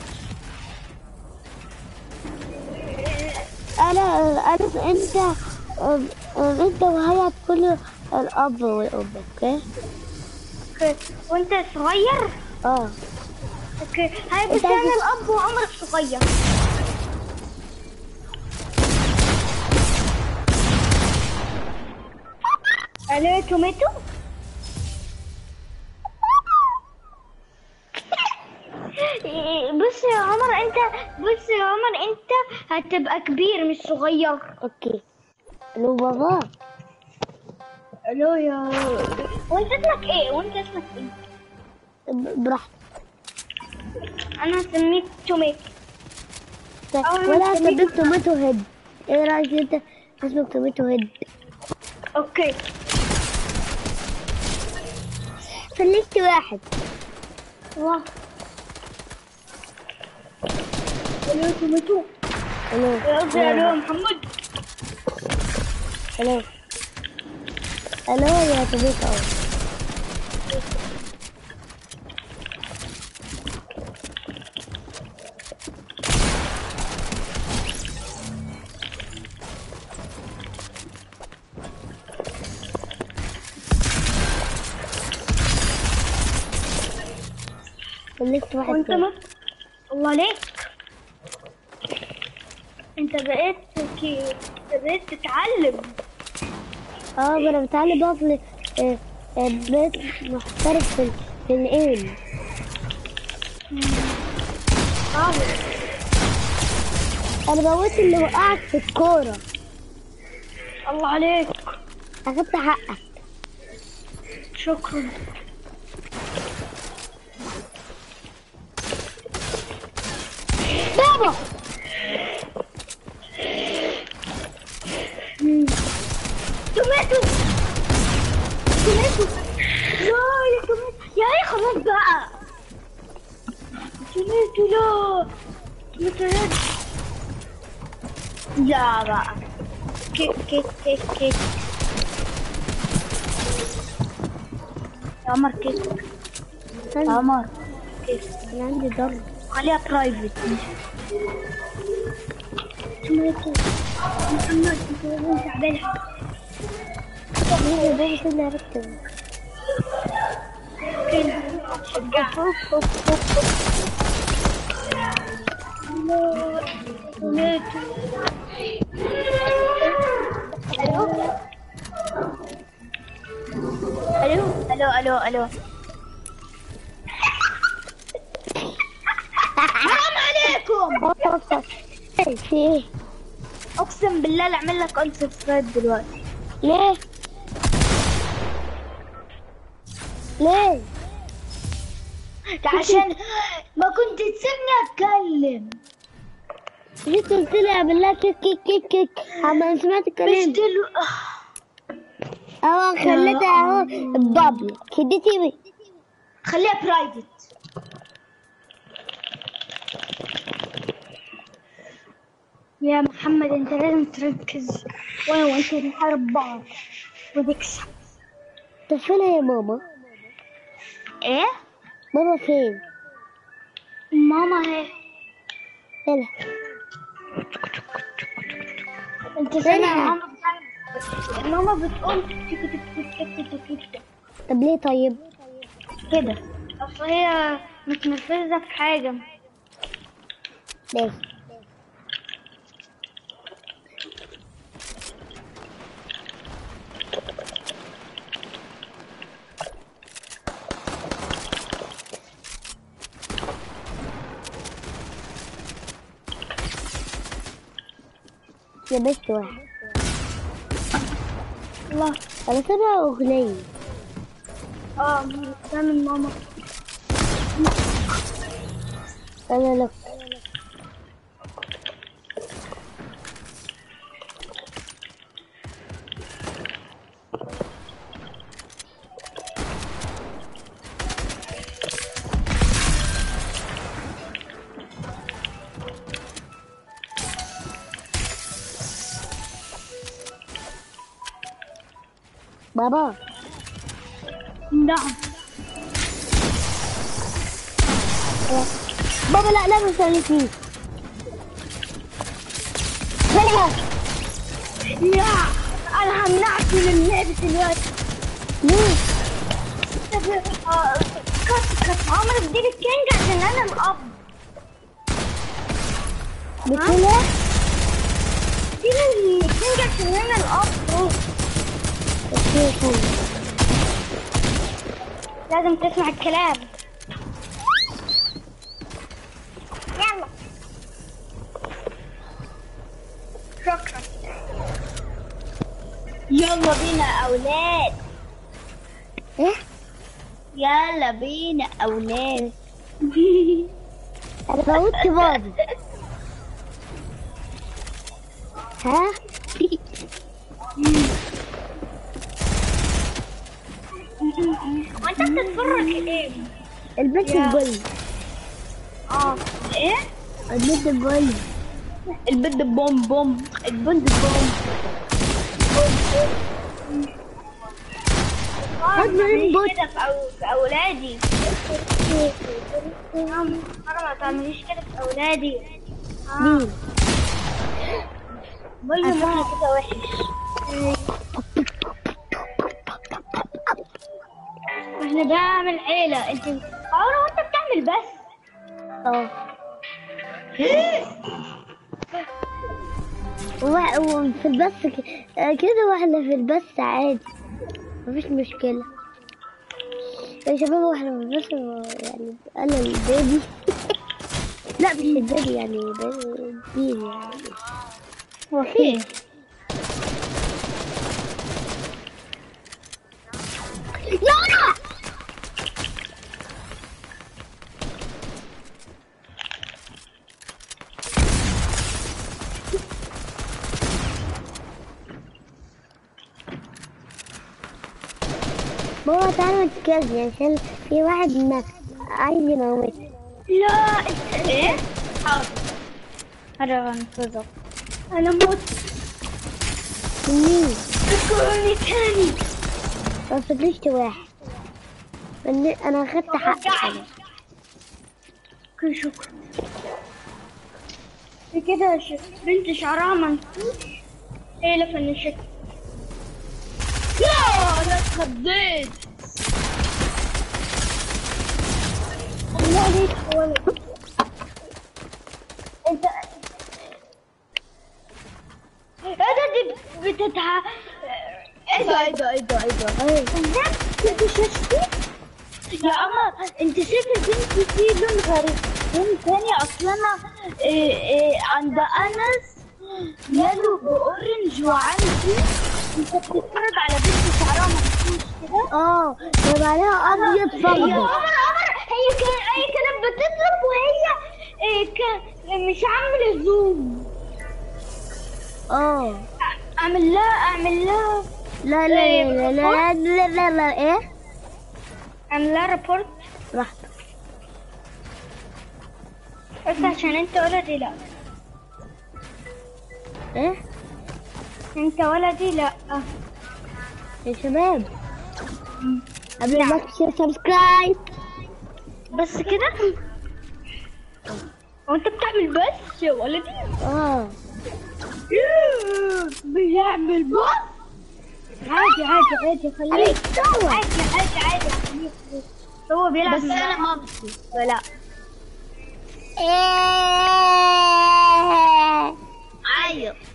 انا انا انت أم- أم- انت وهي كل الاب والام اوكي اوكي وانت صغير اه اوكي هاي بس أنت انا عايز- الاب وعمرك صغير الو يا توميتو بص يا عمر انت بص يا عمر انت هتبقى كبير مش صغير اوكي الو بابا الو يا وانت اسمك ايه وانت اسمك ايه ب- براحتك انا سميت توميتو أول ولا ما هسميك توماتو هيد ايه رايك انت اسمك توماتو هيد اوكي خليك واحد واو الو توميتو الو يا قصدي الو يا محمد الو الو يا توماتو خليك واحد وانت تاني. ما الله عليك انت بقيت كي... انت بقيت تتعلم اه ما انا بتعلم بقى في آه، آه، بقيت محترف في, في الايم برافو انا موت اللي وقعك في الكورة الله عليك اخدت حقك شكرا بابا توماتو توماتو لا يا توماتو يا ايه خلاص بقى توماتو لا توماتو لا لا بقى كيك كيك كيك كيك يا عمر كيك يا انا عمر كيك أنا عندي ضرب خليها برايفت توماتو محمد انت لازم تعملها ليه بابا سيبني اركب كده شجع توماتو الو الو الو الو حرام عليكم في ايه اقسم بالله لا اعمل لك انسبسكرايب دلوقتي ليه ليه عشان ما كنت تسيبني اتكلم جيت قلت لي اعمل لها كيك كيك كيك كيك اما سمعت مش الكلام دلو اهو خليتها اهو بابل كدتي خليها برايفت يا محمد انت لازم تركز وانا وانت نحارب بعض ونكسب طب فين يا ماما ايه ماما فين ماما هي هنا انت سامع ماما بتعمل- ماما بتقول تك تك تك تك تك تك. طب ليه طيب كده اصل هي متنرفزه في حاجه ليه لبست واحد الله انا سامع اغنية اه ده من ماما انا لك بابا نعم بابا لا لا مش عليك فيه لا يا انا همنعك من اللعب دلوقتي ليه آه، كت كت عمر اديني الكينج عشان انا الاب بتقول ايه اديني الكينج عشان انا الاب اوكي خلاص. لازم تسمع الكلام يلا شكرا يلا بينا اولاد ايه يلا بينا اولاد انا فوتت بابا ها وانت بتتفرج ليه؟ البنت يا. الجول اه ايه؟ البنت الجول البنت بوم بوم البنت بوم خد من البوت. كده في, أو... في اولادي حرام حرام ما تعمليش كده في اولادي مين بقول ماما كده وحش احنا بنعمل عيلة انت عمر وانت بتعمل بتعمل بس اه ووا- وفي البث ك- آه، كده واحنا في البث عادي مفيش مشكلة يا شباب واحنا في البث يعني انا البيبي لا مش البيبي يعني بيبي كبير يعني هو في يلا بابا تعالى نتكلم عشان في واحد مات عايز يموتني لا انت ايه حاضر هذا انقذك انا موت مين اذكرني تاني ما فضلش واحد لأن انا اخدت حقي كل شكر في كده ش... بنت شعرها منفوش هي اللي فنشت يا انا اتخضيت الله عليك يا ولد انت ايه ده دي بتتع ايه ده ايه ده ايه ده ايه ده انت شفتي يا عمر انت شايف البنت في لون غريب لون تاني اصلا انا إيه إيه عند انس يلو باورنج وعندي انت بتتفرج على بنت شعرها مخصوص كده اه طب عليها ابيض يا فضة عمر عمر هي كان هي كانت بتطلب وهي إيه كان مش عامله زوم اه اعمل لها اعمل لها لا لا لا لا لا لا لا لا ايه اعمل لها ريبورت براحتك بس عشان انت ولدي لا ايه انت ولدي لا يا شباب قبل ما تشترك سبسكرايب بس كده وانت بتعمل بس يا ولدي اه بيعمل بس عادي عادي عادي خليه سوا. عادي عادي عادي خليه خليه. هو بيلعب بس انا مامتي لا ايه عيط